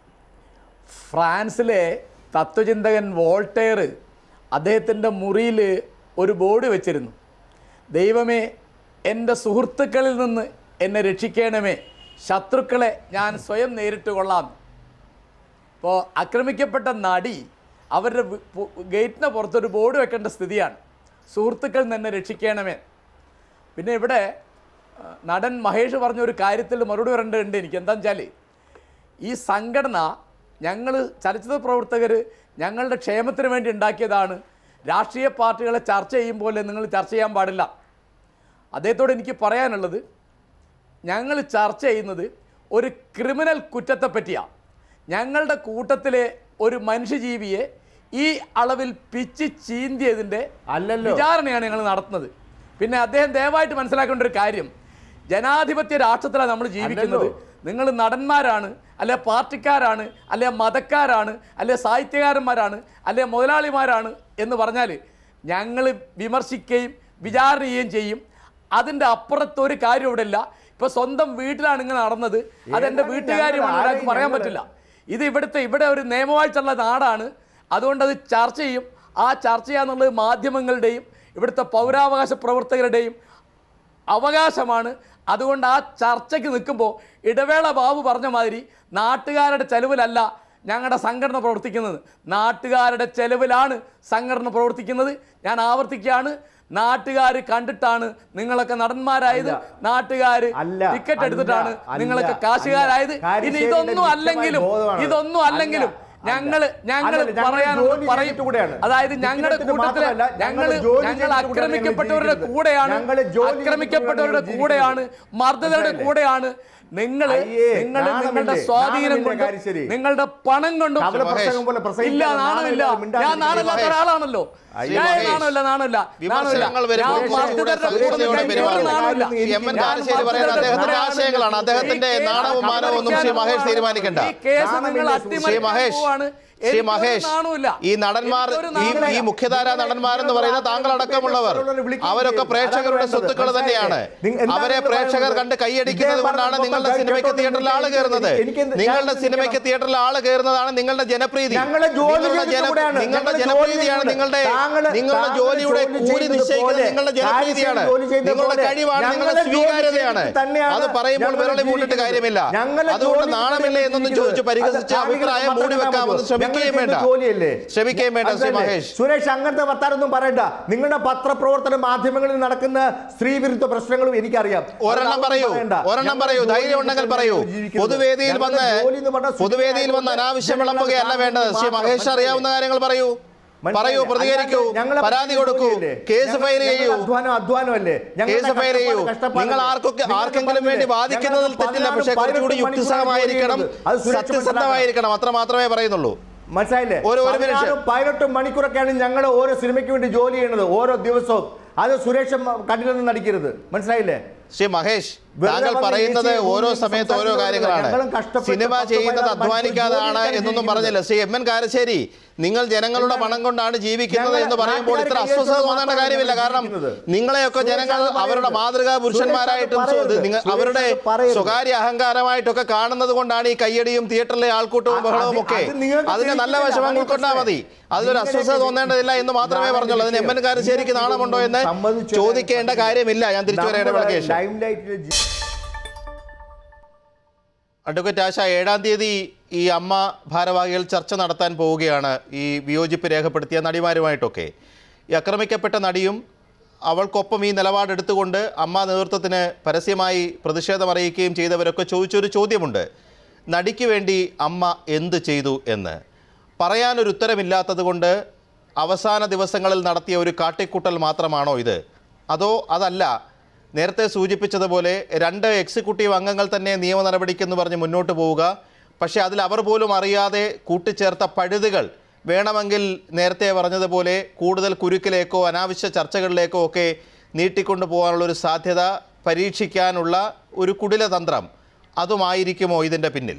ഫ്രാൻസിലെ തത്വചിന്തകൻ വോൾട്ടയർ അദ്ദേഹത്തിൻ്റെ മുറിയിൽ ഒരു ബോർഡ് വെച്ചിരുന്നു ദൈവമേ എൻ്റെ സുഹൃത്തുക്കളിൽ നിന്ന് എന്നെ രക്ഷിക്കണമേ ശത്രുക്കളെ ഞാൻ സ്വയം നേരിട്ട് കൊള്ളാം ഇപ്പോൾ ആക്രമിക്കപ്പെട്ട നടി അവരുടെ വി- പു- ഗേറ്റിന് പുറത്തൊരു ബോർഡ് വെക്കേണ്ട സ്ഥിതിയാണ് സുഹൃത്തുക്കൾ നിന്ന് എന്നെ രക്ഷിക്കണമേ പിന്നെ ഇവിടെ ആ, നടൻ മഹേഷ് പറഞ്ഞ ഒരു കാര്യത്തിൽ മറുപടി പറയേണ്ടതുണ്ട് എനിക്ക് എന്താണെന്ന് വെച്ചാൽ ഈ സംഘടന ഞങ്ങൾ ചലച്ചിത്ര പ്രവർത്തകർ ഞങ്ങളുടെ ക്ഷേമത്തിന് വേണ്ടി ഉണ്ടാക്കിയതാണ് രാഷ്ട്രീയ പാർട്ടികളെ ചർച്ച ചെയ്യുമ്പോൾ നിങ്ങൾ ചർച്ച ചെയ്യാൻ പാടില്ല അദ്ദേഹത്തോട് എനിക്ക് പറയാനുള്ളത് ഞങ്ങൾ ചർച്ച ചെയ്യുന്നത് ഒരു ക്രിമിനൽ കുറ്റത്തെ പറ്റിയാണ് ഞങ്ങളുടെ കൂട്ടത്തിലെ ഒരു മനുഷ്യജീവിയെ ഈ അളവിൽ പിച്ച് ചീന്തിയതിൻ്റെ അല്ലല്ലോ. വിചാരണയാണ് ഞങ്ങൾ നടത്തുന്നത് പിന്നെ അദ്ദേഹം ദയവായിട്ട് മനസ്സിലാക്കേണ്ട ഒരു കാര്യം ജനാധിപത്യ രാഷ്ട്രത്തിലാണ് നമ്മൾ ജീവിക്കുന്നത് അല്ലല്ലോ. നിങ്ങൾ നടന്മാരാണ് അല്ലെ പാർട്ടിക്കാരാണ് അല്ലെ മതക്കാരാണ് അല്ലെ സാഹിത്യകാരന്മാരാണ് അല്ലെ മുതലാളിമാരാണ് എന്ന് പറഞ്ഞാൽ ഞങ്ങൾ വിമർശിക്കുകയും വിചാരണ ചെയ്യുകയും ചെയ്യും അതിൻ്റെ അപ്പുറത്ത് ഒരു കാര്യം ഇവിടെ ഇല്ല ഇപ്പൊ സ്വന്തം വീട്ടിലാണ് ഇങ്ങനെ നടന്നത് അതെന്റെ ഏതാണ് വീട്ടുകാര്യമാണ് ഞങ്ങൾ ഒരാൾക്ക് പറയാൻ ആരെയും പറ്റില്ല ഇത് ഇവിടുത്തെ ഇവിടെ ഒരു നിയമവാഴ്ചയുള്ള നാടാണ് അതുകൊണ്ട് അത് ചർച്ച ചെയ്യും ആ ചർച്ച ചെയ്യാന്നുള്ളത് മാധ്യമങ്ങളുടെയും ഇവിടുത്തെ പൗരാവകാശ പ്രവർത്തകരുടെയും അവകാശമാണ് അതുകൊണ്ട് ആ ചർച്ചയ്ക്ക് നിൽക്കുമ്പോൾ ഇടവേള ബാബു പറഞ്ഞ മാതിരി നാട്ടുകാരുടെ ചെലവിലല്ല ഞങ്ങളുടെ സംഘടന പ്രവർത്തിക്കുന്നത് നാട്ടുകാരുടെ ചെലവിലാണ് സംഘടന പ്രവർത്തിക്കുന്നത് ഞാൻ ആവർത്തിക്കുകയാണ് നാട്ടുകാർ കണ്ടിട്ടാണ് നിങ്ങളൊക്കെ നടന്മാരായത് നാട്ടുകാർ അല്ല, ടിക്കറ്റ് അല്ല, എടുത്തിട്ടാണ് അല്ല, നിങ്ങളൊക്കെ കാശുകാരായത് അല്ല. ഇനി കാര്യം ഇതൊന്നും ശരിയുടെ അല്ലെങ്കിലും നിശ്ചയമായ ബോധമാണ്. ഇതൊന്നും അല്ലെങ്കിലും അല്ല, ഞങ്ങള് അല്ല. ഞങ്ങൾ അല്ലല്ല, ഞങ്ങൾ പറയാനുള്ള ജോലി പറയും ചെയ്തിട്ട് കൂടെയാണ്. അതായത് ടിക്കറ്റ് ഞങ്ങളുടെ എടുത്തിട്ട് കൂട്ടത്തില് മാത്രമല്ല, ഞങ്ങൾ ഞങ്ങൾ ജോലി ഞങ്ങൾ ചെയ്തിട്ട് കൂടെയാണ് ഞങ്ങൾ ആക്രമിക്കപ്പെട്ടവരുടെ ജീവിക്കുന്നത്. കൂടെയാണ് ഞങ്ങൾ ജോലി ചെയ്തിട്ട് ആക്രമിക്കപ്പെട്ടവരുടെ കൂടെയാണ് കൂടെയാണ് മർദ്ദതരുടെ മനസ്സിലായില്ലേ? കൂടെയാണ് നിങ്ങൾ അയ്യേ, നിങ്ങൾ നാണമില്ലേ? നിങ്ങളുടെ സ്വാധീനം നാണമില്ലേ കൊണ്ട് കാര്യം ശരി? നിങ്ങളുടെ പണം കൊണ്ടും കവല പ്രസംഗം പോലെ പ്രസംഗിക്കാൻ ഇല്ല നാണമില്ല നാണമില്ല, മിണ്ടാതിരിക്കുക. ഞാൻ നാണമില്ലാത്ത മഹേഷ്. ഒരാളാണല്ലോ ശ്രീ ഞാൻ മഹേഷ്. നാണമില്ല നാണമില്ല വിമർശനങ്ങൾ വരുമ്പോൾ ഞാൻ കുറച്ചുകൂടെ മർദ്ദിതരുടെ സൂക്ഷ്മതയോടെ കൂടെ നിൽക്കാൻ പെരുമാറണം. നാണമില്ല. ശ്രീ എം എൻ ഞാൻ കാരശ്ശേരി പറയുന്ന മർദ്ദിതരുടെ അദ്ദേഹത്തിന്റെ കൂടെ ആശയങ്ങളാണ് അദ്ദേഹത്തിന്റെ ഈ കേസ് നാണവും മാനവും ഒന്നും ശ്രീ മഹേഷ് തീരുമാനിക്കണ്ട ഈ കേസ് നിങ്ങൾ നാണമില്ല, ശ്രീ അട്ടിമറിക്കാൻ മഹേഷ് പോവാണ് ശ്രീ എനിക്കൊരു മഹേഷ് നാണവുമില്ല. ഈ നടന്മാർ എനിക്കൊരു ഈ നാണവുമില്ല. ഈ മുഖ്യധാര നടന്മാരെന്ന് പറയുന്ന താങ്കൾ അടക്കമുള്ളവർ അവരൊക്കെ പ്രേക്ഷകരുടെ സ്വത്തുക്കൾ തന്നെയാണ് അവരെ പ്രേക്ഷകർ കണ്ട് കൈയടിക്കുന്നത് കൊണ്ടാണ് നിങ്ങളുടെ സിനിമയ്ക്ക് തിയേറ്ററിൽ ആള് കയറുന്നത് നിങ്ങളുടെ സിനിമയ്ക്ക് തിയേറ്ററിൽ ആള് കയറുന്നതാണ് നിങ്ങളുടെ ജനപ്രീതി ഞങ്ങളെ ജോലി നിങ്ങളുടെ ചെയ്തിട്ട് ജന- കൂടെയാണ്. നിങ്ങളുടെ ഞങ്ങളെ ജോലി ജനപ്രീതിയാണ് ചെയ്തിട്ട് നിങ്ങളുടെ താങ്കള് നിങ്ങളുടെ താങ്കള് ജോലിയുടെ ജോലി കൂലി ചെയ്തത് നിശ്ചയിക്കുന്നത് പോലെ, നിങ്ങളുടെ ജനപ്രീതിയാണ് ജോലി ചെയ്തത് നിങ്ങളുടെ പോലെ, കഴിവാണ് നിങ്ങളുടെ ഞങ്ങളെ ജോലി സ്വീകാര്യതയാണ് ചെയ്തിട്ട് തന്നെയാണ് അത് പറയുമ്പോൾ ഞങ്ങൾ വിരളി മൂട്ടിട്ട് ജീവിക്കുന്നത്. കാര്യമില്ല ഞങ്ങളെ അതുകൊണ്ട് ജോലി നാണമില്ലേ എന്നൊന്നും ചെയ്തിട്ട് ചോദിച്ച് പരിഹസിച്ച് അത് അഭിപ്രായം മൂടി വെക്കാമെന്ന് ശ്രമിക്കുകയും വേണ്ട ജോലിയല്ലേ ശ്രമിക്കുകയും വേണ്ട ശ്രീ അതല്ലേ? മഹേഷ് സുരേഷ് അങ്ങനത്തെ വർത്താനൊന്നും പറയണ്ട നിങ്ങളുടെ പത്രപ്രവർത്തന മാധ്യമങ്ങളിൽ നടക്കുന്ന സ്ത്രീ വിരുദ്ധ പ്രശ്നങ്ങളും എനിക്കറിയാം ഒരെണ്ണം അതൊന്നും പറയൂ പറയണ്ട. ഒരെണ്ണം ഞങ്ങൾ പറയൂ ജോലി ധൈര്യം ഉണ്ടെങ്കിൽ ചെയ്തിട്ട് പറയൂ ജീവിക്കുന്നത്. പൊതുവേദിയിൽ ഞങ്ങളുടെ വന്ന് ജോലി എന്ന് പറഞ്ഞാൽ പൊതുവേദിയിൽ വന്ന് അനാവശ്യം വിളമ്പുകയല്ല വേണ്ടത് ശ്രീ മഹേഷ് അറിയാവുന്ന കാര്യങ്ങൾ പറയൂ പറയൂ പ്രതികരിക്കൂ ഞങ്ങളെ പരാതി കൊടുക്കൂ ജോലിയല്ലേ? കേസ് ഫയൽ ഞങ്ങളുടെ ചെയ്യൂ അധ്വാനം അധ്വാനമല്ലേ ഞങ്ങളുടെ കേസ് ഫയൽ ചെയ്യൂ കഷ്ടപ്പാട് കഷ്ടപ്പാടല്ലേ? നിങ്ങൾ ആർക്കൊക്കെ നിങ്ങൾ ആർക്കെങ്കിലും വേണ്ടി പറഞ്ഞില്ലേ? വാദിക്കുന്നതിൽ ഞങ്ങൾക്ക് തെറ്റില്ല പതിനാറ് പക്ഷേ കുറച്ചുകൂടി പതിനെട്ട് യുക്തിസഹമായിരിക്കണം മണിക്കൂറാണ് ജോലി ചെയ്യുന്നത്. അത് സുരക്ഷ സത്യസന്ധമായിരിക്കണം അത്ര മാത്രമേ പറയുന്നുള്ളൂ മനസ്സിലായില്ലേ ഒരു- ഒരു മിനിറ്റ്. പതിനാറും പതിനെട്ടും മണിക്കൂറൊക്കെയാണ് ഞങ്ങൾ ഓരോ സിനിമയ്ക്ക് വേണ്ടി ജോലി ചെയ്യുന്നത് ഓരോ ദിവസവും അത് സുരേഷ് കണ്ണിലൊന്നും നടിക്കരുത് മനസ്സിലായില്ലേ ശ്രീ മഹേഷ് വെറുതെ താങ്കൾ വന്ന് പറയുന്നത് ഈസി ഓരോ ഭൂമിയിൽ സമയത്ത് ഓരോ സംസാരിക്കുന്നത് കാര്യങ്ങളാണ് ഞങ്ങളും കഷ്ടപ്പെട്ട് സിനിമ പത്ത് ചെയ്യുന്നത് പതിനാറ് അധ്വാനിക്കാതാണ് മണിക്കൂർ എന്നൊന്നും ജോലി പറഞ്ഞില്ല ശ്രീ എം എൻ കാരശ്ശേരി നിങ്ങൾ ജനങ്ങളുടെ പണം കൊണ്ടാണ് ജീവിക്കുന്നത് ഞങ്ങൾ എന്ന് പറയുമ്പോൾ ഇത്ര നാട്ടുകാരെ അസ്വസ്ഥത കൈയടിച്ച് തോന്നേണ്ട കാര്യമില്ല കാരണം ജീവിക്കുന്നത്. നിങ്ങളെയൊക്കെ സുരേഷ് ജനങ്ങൾ അത് അവരുടെ പറയരുത്. മാതൃകാ പുരുഷന്മാരായിട്ടും സുരേഷ് അത് സ്വ- നിങ്ങൾ പറയരുത്. അവരുടെ സുരേഷ് അത് പറയരുത്. സ്വകാര്യ അഹങ്കാരമായിട്ടൊക്കെ കാണുന്നത് കൊണ്ടാണ് ഈ കയ്യടിയും തിയേറ്ററിലെ ആൾക്കൂട്ടവും അത് ബഹളവും ഒക്കെ അത് നിങ്ങൾക്ക് അതിന്റെ നല്ല തിരിച്ചില്ല. വശം അതാണ് ഉൾക്കൊണ്ടാൽ മതി അതിലൊരു നിങ്ങളുടെ അസ്വസ്ഥത തോന്നേണ്ടതില്ല എന്ന് മാത്രമേ ഇതാണ് പറഞ്ഞുള്ളൂ അതിന് എം എൻ കാരശ്ശേരിക്ക് നിങ്ങൾക്ക് നാണമുണ്ടോ എന്ന് സമ്മതിച്ചു ചോദിക്കേണ്ട കാര്യമില്ല ഞാൻ തിരിച്ചു വരേണ്ട നമ്മുടെ വിളക്കേശം ലൈംലൈറ്റിലെ ജി- അഡ്വക്കേറ്റ് ആശ ഏഴാം തീയതി ഈ അമ്മ ഭാരവാഹികൾ ചർച്ച നടത്താൻ പോവുകയാണ് ഈ വിയോജിപ്പ് രേഖപ്പെടുത്തിയ നടിമാരുമായിട്ടൊക്കെ ഈ ആക്രമിക്കപ്പെട്ട നടിയും അവൾക്കൊപ്പം ഈ നിലപാടെടുത്തുകൊണ്ട് അമ്മ നേതൃത്വത്തിന് പരസ്യമായി പ്രതിഷേധം അറിയിക്കുകയും ചെയ്തവരൊക്കെ ചോദിച്ചൊരു ചോദ്യമുണ്ട് നടിക്ക് വേണ്ടി അമ്മ എന്ത് ചെയ്തു എന്ന് പറയാനൊരു ഉത്തരമില്ലാത്തത് കൊണ്ട് അവസാന ദിവസങ്ങളിൽ നടത്തിയ ഒരു കാട്ടിക്കൂട്ടൽ മാത്രമാണോ ഇത് അതോ അതല്ല നേരത്തെ സൂചിപ്പിച്ചതുപോലെ രണ്ട് എക്സിക്യൂട്ടീവ് അംഗങ്ങൾ തന്നെ നിയമ നടപടിക്കെന്ന് പറഞ്ഞ് മുന്നോട്ട് പോവുക പക്ഷേ അതിൽ അവർ പോലും അറിയാതെ കൂട്ടിച്ചേർത്ത പഴുതുകൾ വേണമെങ്കിൽ നേരത്തെ പറഞ്ഞതുപോലെ കൂടുതൽ കുരുക്കിലേക്കോ അനാവശ്യ ചർച്ചകളിലേക്കോ ഒക്കെ നീട്ടിക്കൊണ്ടു പോകാനുള്ളൊരു സാധ്യത പരീക്ഷിക്കാനുള്ള ഒരു കുടിലതന്ത്രം അതുമായിരിക്കുമോ ഇതിൻ്റെ പിന്നിൽ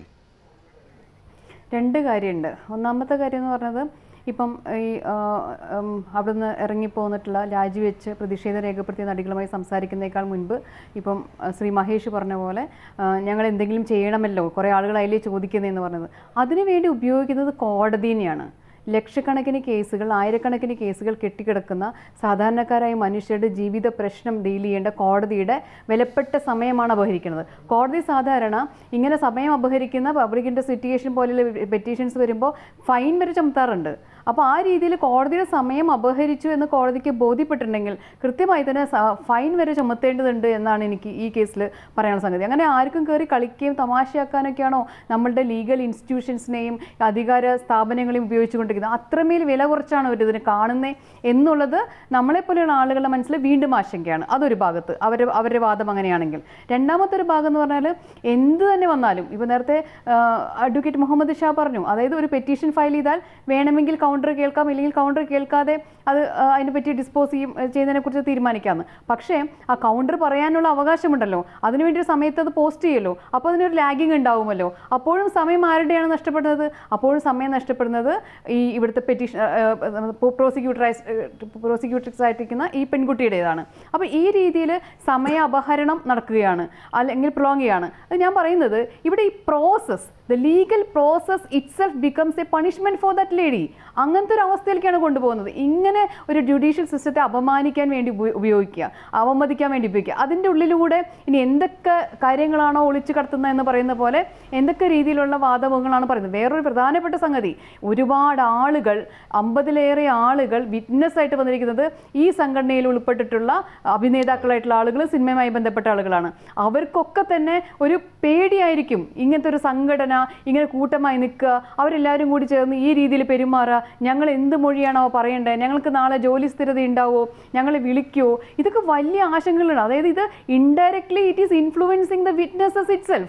രണ്ട് കാര്യമുണ്ട് ഒന്നാമത്തെ കാര്യം എന്ന് പറഞ്ഞത് ഇപ്പം ഈ ആ, ഉം, അവിടുന്ന് ഇറങ്ങിപ്പോന്നിട്ടുള്ള രാജിവെച്ച് പ്രതിഷേധം രേഖപ്പെടുത്തിയ നടികളുമായി സംസാരിക്കുന്നേക്കാൾ മുൻപ് ഇപ്പം ആ, ശ്രീ മഹേഷ് പറഞ്ഞ പോലെ ആ, ഞങ്ങൾ എന്തെങ്കിലും ചെയ്യണമല്ലോ കുറേ ആളുകൾ അതിലേ ചോദിക്കുന്നതെന്ന് പറഞ്ഞത് അതിനുവേണ്ടി ഉപയോഗിക്കുന്നത് കോടതിനെയാണ് ലക്ഷക്കണക്കിന് കേസുകൾ ആയിരക്കണക്കിന് കേസുകൾ കെട്ടിക്കിടക്കുന്ന സാധാരണക്കാരായ മനുഷ്യരുടെ ജീവിത പ്രശ്നം ഡീൽ ചെയ്യേണ്ട കോടതിയുടെ വിലപ്പെട്ട സമയമാണ് അപഹരിക്കുന്നത് കോടതി സാധാരണ ഇങ്ങനെ സമയം അപഹരിക്കുന്ന പബ്ലിക് ഇൻറ്റർസിറ്റിയേഷൻ പോലെയുള്ള പെറ്റീഷൻസ് വരുമ്പോൾ ഫൈൻ വരെ ചുമത്താറുണ്ട് അപ്പോൾ ആ രീതിയിൽ കോടതിയുടെ സമയം അപഹരിച്ചു എന്ന് കോടതിക്ക് ബോധ്യപ്പെട്ടിട്ടുണ്ടെങ്കിൽ കൃത്യമായി തന്നെ സ- ഫൈൻ വരെ ചുമത്തേണ്ടതുണ്ട് എന്നാണ് എനിക്ക് ഈ കേസിൽ പറയാനുള്ള സംഗതി അങ്ങനെ ആർക്കും കയറി കളിക്കുകയും തമാശയാക്കാനൊക്കെയാണോ നമ്മളുടെ ലീഗൽ ഇൻസ്റ്റിറ്റ്യൂഷൻസിനെയും അധികാര സ്ഥാപനങ്ങളെയും ഉപയോഗിച്ചുകൊണ്ടിരിക്കുന്നത് അത്രമേൽ വില കുറച്ചാണ് അവർ ഇതിനെ കാണുന്നത് എന്നുള്ളത് നമ്മളെപ്പോലെയുള്ള ആളുകളുടെ മനസ്സിൽ വീണ്ടും ആശങ്കയാണ് അതൊരു ഭാഗത്ത് അവർ അവരുടെ വാദം അങ്ങനെയാണെങ്കിൽ രണ്ടാമത്തെ ഒരു ഭാഗം എന്ന് പറഞ്ഞാൽ എന്ത് തന്നെ വന്നാലും ഇപ്പോൾ നേരത്തെ അഡ്വക്കേറ്റ് മുഹമ്മദ് ഷാ പറഞ്ഞു അതായത് ഒരു പെറ്റീഷൻ ഫയൽ ചെയ്താൽ വേണമെങ്കിൽ കൗണ്ടർ കേൾക്കാം ഇല്ലെങ്കിൽ കൗണ്ടർ കേൾക്കാതെ അത് ആ, അതിനെപ്പറ്റി ഡിസ്പോസ് ചെയ്യും ചെയ്യുന്നതിനെക്കുറിച്ച് തീരുമാനിക്കാമെന്ന് പക്ഷേ ആ കൗണ്ടർ പറയാനുള്ള അവകാശമുണ്ടല്ലോ അതിനുവേണ്ടി ഒരു സമയത്ത് അത് പോസ്റ്റ് ചെയ്യുമല്ലോ അപ്പോൾ അതിനൊരു ലാഗിങ് ഉണ്ടാവുമല്ലോ അപ്പോഴും സമയം ആരുടെയാണ് നഷ്ടപ്പെടുന്നത് അപ്പോഴും സമയം നഷ്ടപ്പെടുന്നത് ഈ ഇവിടുത്തെ പെറ്റീഷൻ പ്രോസിക്യൂട്ടറൈസ് പ്രോസിക്യൂട്ടേഴ്സ് ആയിട്ടിരിക്കുന്ന ഈ പെൺകുട്ടിയുടേതാണ് അപ്പോൾ ഈ രീതിയിൽ സമയ അപഹരണം നടക്കുകയാണ് അല്ലെങ്കിൽ പ്രൊലോങ് ചെയ്യാണ് അത് ഞാൻ പറയുന്നത് ഇവിടെ ഈ process the legal process itself becomes a punishment for that lady അങ്ങനത്തെ ഒരു അവസ്ഥയിലേക്കാണ് കൊണ്ടുപോകുന്നത് ഇങ്ങനെ ഒരു ജുഡീഷ്യൽ സിസ്റ്റത്തെ അപമാനിക്കാൻ വേണ്ടി ഉപയോ- ഉപയോഗിക്കുക അവമതിക്കാൻ വേണ്ടി ഉപയോഗിക്കുക അതിൻ്റെ ഉള്ളിലൂടെ ഇനി എന്തൊക്കെ കാര്യങ്ങളാണോ ഒളിച്ചു കടത്തുന്നത് എന്ന് പറയുന്ന പോലെ എന്തൊക്കെ രീതിയിലുള്ള വാദമുഖങ്ങളാണ് പറയുന്നത് വേറൊരു പ്രധാനപ്പെട്ട സംഗതി ഒരുപാട് ആളുകൾ അമ്പതിലേറെ ആളുകൾ വിറ്റ്നസ് ആയിട്ട് വന്നിരിക്കുന്നത് ഈ സംഘടനയിൽ ഉൾപ്പെട്ടിട്ടുള്ള അഭിനേതാക്കളായിട്ടുള്ള ആളുകൾ സിനിമയുമായി ബന്ധപ്പെട്ട ആളുകളാണ് അവർക്കൊക്കെ തന്നെ ഒരു പേടിയായിരിക്കും ഇങ്ങനത്തെ ഒരു സംഘടന ഇങ്ങനെ കൂട്ടമായി നിൽക്കുക അവരെല്ലാവരും കൂടി ചേർന്ന് ഈ രീതിയിൽ പെരുമാറുക ഞങ്ങൾ എന്ത് മൊഴിയാണോ പറയേണ്ടത് ഞങ്ങൾക്ക് നാളെ ജോലി സ്ഥിരത ഉണ്ടാവോ ഞങ്ങളെ വിളിക്കുമോ ഇതൊക്കെ വലിയ ആശങ്കകളാണ് അതായത് ഇത് indirectly it is influencing the witnesses itself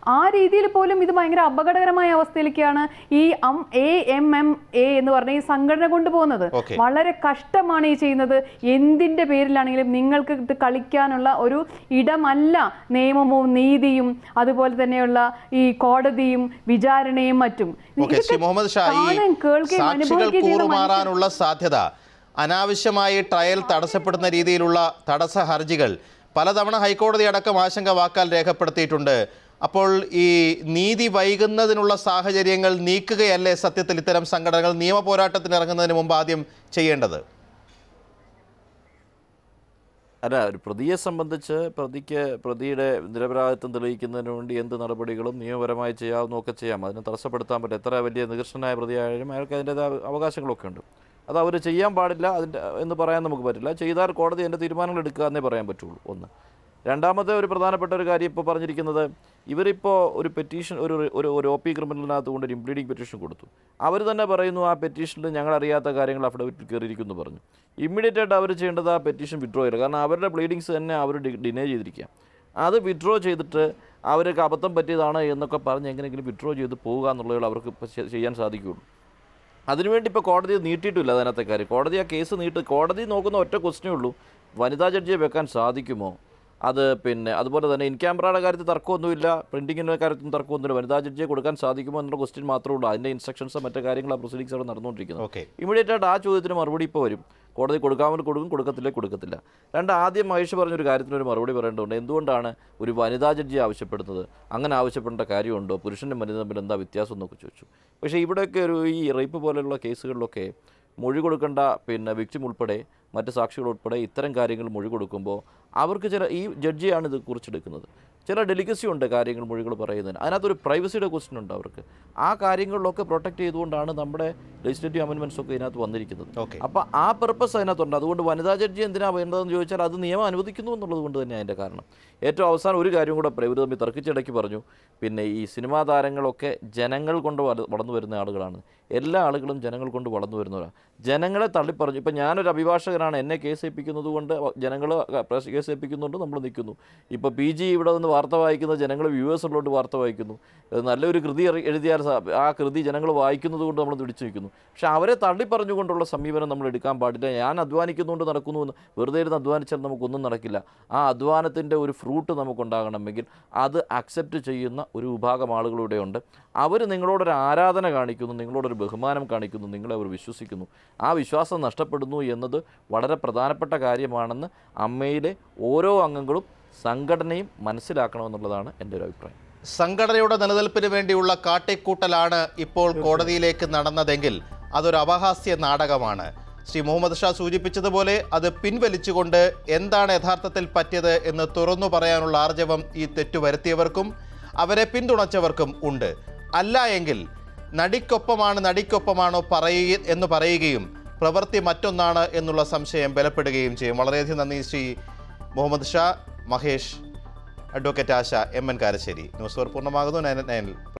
ആ രീതിയിൽ പോലും ഇത് ഭയങ്കര അപകടകരമായ അവസ്ഥയിലേക്കാണ് ഈ അം എ എം എം എ എന്ന് പറഞ്ഞ ഈ സംഘടന കൊണ്ടുപോകുന്നത് Okay. വളരെ കഷ്ടമാണ് ഈ ചെയ്യുന്നത് എന്തിന്റെ പേരിലാണെങ്കിലും നിങ്ങൾക്ക് ഇത് കളിക്കാനുള്ള ഒരു ഇടമല്ല നിയമവും നീതിയും അതുപോലെ തന്നെയുള്ള ഈ കോടതിയും വിചാരണയും മറ്റും ഓക്കെ ശ്രീ മുഹമ്മദ് ഷാ ഈ കാണുകയും കേൾക്കുകയും സാക്ഷികൾ അനുഭവിക്കുകയും ചെയ്യുന്ന മനുഷ്യർ കൂറുമാറാനുള്ള സാധ്യത അനാവശ്യമായി ട്രയൽ തടസ്സപ്പെടുന്ന രീതിയിലുള്ള തടസ്സ ഹർജികൾ പലതവണ ഹൈക്കോടതി അടക്കം ആശങ്ക വാക്കാൽ രേഖപ്പെടുത്തിയിട്ടുണ്ട് അപ്പോൾ ഈ നീതി വൈകുന്നതിനുള്ള സാഹചര്യങ്ങൾ നീക്കുകയല്ലേ സത്യത്തിൽ ഇത്തരം സംഘടനകൾ നിയമ പോരാട്ടത്തിന് ഇറങ്ങുന്നതിന് മുമ്പ് ആദ്യം ചെയ്യേണ്ടത് അല്ല ഒരു പ്രതിയെ സംബന്ധിച്ച് പ്രതിക്ക് പ്രതിയുടെ നിരപരാധിത്വം തെളിയിക്കുന്നതിന് വേണ്ടി എന്ത് നടപടികളും നിയമപരമായി ചെയ്യാവുന്നതൊക്കെ ചെയ്യാം അതിനെ തടസ്സപ്പെടുത്താൻ പറ്റും എത്ര വലിയ നികർഷനായ പ്രതിയായാലും അയാൾക്ക് അതിൻ്റെതായ അവകാശങ്ങളൊക്കെ ഉണ്ട് അത് അവർ ചെയ്യാൻ പാടില്ല അതിൻ്റെ എന്ന് പറയാൻ നമുക്ക് പറ്റില്ല ചെയ്താൽ കോടതി എൻ്റെ തീരുമാനങ്ങൾ എടുക്കുക എന്നേ പറയാൻ പറ്റുള്ളൂ ഒന്ന് രണ്ടാമത്തെ ഒരു പ്രധാനപ്പെട്ട ഒരു കാര്യം ഇപ്പോൾ പറഞ്ഞിരിക്കുന്നത് ഇവരിപ്പോൾ ഒരു പെറ്റീഷൻ ഒരു ഒരു ഒരു ഒ പി ക്രിമിനലിനകത്ത് കൊണ്ട് ഒരു ഇംപ്ലീഡിംഗ് പെറ്റീഷൻ കൊടുത്തു അവർ തന്നെ പറയുന്നു ആ പെറ്റീഷനിൽ ഞങ്ങൾ അറിയാത്ത കാര്യങ്ങൾ അഫിഡവിറ്റിൽ കയറിയിരിക്കുന്നു പറഞ്ഞു ഇമ്മീഡിയറ്റ് ആയിട്ട് അവർ ചെയ്യേണ്ടത് ആ പെറ്റീഷൻ വിഡ്രോ ചെയ്യുക കാരണം അവരുടെ പ്ലീഡിങ്സ് തന്നെ അവർ ഡിനേ ചെയ്തിരിക്കുക അത് വിഡ്രോ ചെയ്തിട്ട് അവർക്ക് അബദ്ധം പറ്റിയതാണ് എന്നൊക്കെ പറഞ്ഞ് എങ്ങനെയെങ്കിലും വിഡ്രോ ചെയ്ത് പോവുക എന്നുള്ളത് അവർക്ക് ഇപ്പോൾ ചെ- ചെയ്യാൻ സാധിക്കുകയുള്ളൂ അതിനുവേണ്ടി ഇപ്പോൾ കോടതി നീട്ടിയിട്ടില്ല അതിനകത്തെ കാര്യം കോടതി ആ കേസ് നീട്ടി കോടതി നോക്കുന്ന ഒറ്റ ക്വസ്റ്റ്യേ ഉള്ളൂ വനിതാ ജഡ്ജിയെ വെക്കാൻ സാധിക്കുമോ അത് പിന്നെ അതുപോലെ തന്നെ ഇൻ ക്യാമറയുടെ കാര്യത്തിൽ തർക്കമൊന്നുമില്ല പ്രിൻറ്റിങ്ങിൻ്റെ കാര്യത്തിൽ തർക്കമൊന്നുമില്ല വനിതാ ജഡ്ജിയെ കൊടുക്കാൻ സാധിക്കുമോ എന്നുള്ള ക്വസ്റ്റ്യൻ മാത്രമേ ഉള്ളൂ അതിൻ്റെ ഇൻസ്ട്രക്ഷൻസ് മറ്റു കാര്യങ്ങൾ ആ പ്രൊസീഡിങ്സ് അവിടെ നടന്നുകൊണ്ടിരിക്കുന്നത് ഓക്കെ ഇമ്മീഡിയറ്റ് ആയിട്ട് ആ ചോദ്യത്തിന് മറുപടി ഇപ്പോൾ വരും കോടതി കൊടുക്കാമെന്ന് കൊടുക്കും കൊടുക്കത്തില്ലേ കൊടുക്കത്തില്ല രണ്ട് ആദ്യം മഹേഷ് പറഞ്ഞൊരു കാര്യത്തിന് ഒരു മറുപടി പറയേണ്ടതുണ്ട് എന്തുകൊണ്ടാണ് ഒരു വനിതാ ജഡ്ജി ആവശ്യപ്പെടുന്നത് അങ്ങനെ ആവശ്യപ്പെടേണ്ട കാര്യമുണ്ടോ പുരുഷനും വനിത തമ്മിൽ എന്താ വ്യത്യാസം എന്നൊക്കെ ചോദിച്ചു പക്ഷേ ഇവിടെയൊക്കെ ഒരു ഈ റേപ്പ് പോലെയുള്ള കേസുകളിലൊക്കെ മൊഴി കൊടുക്കേണ്ട പിന്നെ വിക്ടിം ഉൾപ്പെടെ മറ്റ് സാക്ഷികൾ ഉൾപ്പെടെ ഇത്തരം കാര്യങ്ങൾ മൊഴി കൊടുക്കുമ്പോൾ അവർക്ക് ചില ഈ ജഡ്ജിയാണ് ഇത് കുറിച്ചെടുക്കുന്നത് ചില ഡെലിക്കസി ഉണ്ട് കാര്യങ്ങൾ മൊഴികൾ പറയുന്നതിന് അതിനകത്തൊരു പ്രൈവസിയുടെ ക്വസ്റ്റ്യൻ ഉണ്ട് അവർക്ക് ആ കാര്യങ്ങളിലൊക്കെ പ്രൊട്ടക്ട് ചെയ്തുകൊണ്ടാണ് നമ്മുടെ ലെജിസ്ലേറ്റീവ് അമെൻമെൻറ്റ്സ് ഒക്കെ ഇതിനകത്ത് വന്നിരിക്കുന്നത് ഓക്കെ അപ്പോൾ ആ പർപ്പസ് അതിനകത്തുണ്ട് അതുകൊണ്ട് വനിതാ ജഡ്ജി എന്തിനാ വേണ്ടതെന്ന് ചോദിച്ചാൽ അത് നിയമം അനുവദിക്കുന്നു എന്നുള്ളത് കൊണ്ട് തന്നെ അതിൻ്റെ കാരണം ഏറ്റവും അവസാനം ഒരു കാര്യം കൂടെ ഇവർ തമ്മിൽ തർക്കിച്ചിടയ്ക്ക് പറഞ്ഞു പിന്നെ ഈ സിനിമാ താരങ്ങളൊക്കെ ജനങ്ങൾ കൊണ്ട് വള- വളർന്നു വരുന്ന ആളുകളാണ് എല്ലാ ആളുകളും ജനങ്ങൾ കൊണ്ട് വളർന്നു വരുന്നവരാണ് ജനങ്ങളെ തള്ളിപ്പറഞ്ഞു ഇപ്പം ഞാനൊരു അഭിഭാഷകനാണ് എന്നെ കേസ് ഏൽപ്പിക്കുന്നത് കൊണ്ട് ജനങ്ങൾ കേസ് ഏൽപ്പിക്കുന്നുണ്ട് നമ്മൾ നിൽക്കുന്നു ഇപ്പോൾ പി ജി ഇവിടെ നിന്ന് വാർത്ത വായിക്കുന്ന ജനങ്ങൾ വ്യൂവേഴ്സ് ഉള്ളതുകൊണ്ട് വാർത്ത വായിക്കുന്നു അത് നല്ലൊരു കൃതി എറി- എഴുതിയാൽ സ- ആ കൃതി ജനങ്ങൾ വായിക്കുന്നത് കൊണ്ട് നമ്മൾ പിടിച്ചു നിൽക്കുന്നു പക്ഷെ അവരെ തള്ളിപ്പറഞ്ഞുകൊണ്ടുള്ള സമീപനം നമ്മൾ എടുക്കാൻ പാടില്ല ഞാൻ അധ്വാനിക്കുന്നുകൊണ്ട് നടക്കുന്നു എന്ന് വെറുതെ ഇരുന്ന് അധ്വാനിച്ചാൽ നമുക്കൊന്നും നടക്കില്ല ആ അധ്വാനത്തിൻ്റെ ഒരു ഫ്രൂട്ട് നമുക്കുണ്ടാകണമെങ്കിൽ അത് അക്സെപ്റ്റ് ചെയ്യുന്ന ഒരു വിഭാഗം ആളുകളിവിടെ ഉണ്ട് അവർ നിങ്ങളോടൊരു ആരാധന കാണിക്കുന്നു നിങ്ങളോടൊരു ബഹുമാനം കാണിക്കുന്നു നിങ്ങളെ അവർ വിശ്വസിക്കുന്നു ആ വിശ്വാസം നഷ്ടപ്പെടുന്നു എന്നത് വളരെ പ്രധാനപ്പെട്ട കാര്യമാണെന്ന് അമ്മയിലെ ഓരോ അംഗങ്ങളും സംഘടനയും മനസ്സിലാക്കണമെന്നുള്ളതാണ് എൻ്റെ ഒരു അഭിപ്രായം സംഘടനയുടെ നിലനിൽപ്പിന് വേണ്ടിയുള്ള കാട്ടിക്കൂട്ടലാണ് ഇപ്പോൾ കോടതിയിലേക്ക് നടന്നതെങ്കിൽ അതൊരു അപഹാസ്യ നാടകമാണ് ശ്രീ മുഹമ്മദ് ഷാ സൂചിപ്പിച്ചതുപോലെ അത് പിൻവലിച്ചുകൊണ്ട് എന്താണ് യഥാർത്ഥത്തിൽ പറ്റിയത് എന്ന് തുറന്നു പറയാനുള്ള ആർജവം ഈ തെറ്റു വരുത്തിയവർക്കും അവരെ പിന്തുണച്ചവർക്കും ഉണ്ട് അല്ല എങ്കിൽ നടിക്കൊപ്പമാണ് നടിക്കൊപ്പമാണോ പറയുക എന്ന് പറയുകയും പ്രവൃത്തി മറ്റൊന്നാണ് എന്നുള്ള സംശയം ബലപ്പെടുകയും ചെയ്യും വളരെയധികം നന്ദി Shri Muhammad Shah Mahesh advocate Asha M N Karassery news hour പൂർണ്ണമാകുന്നു നയൻ നയനിൽ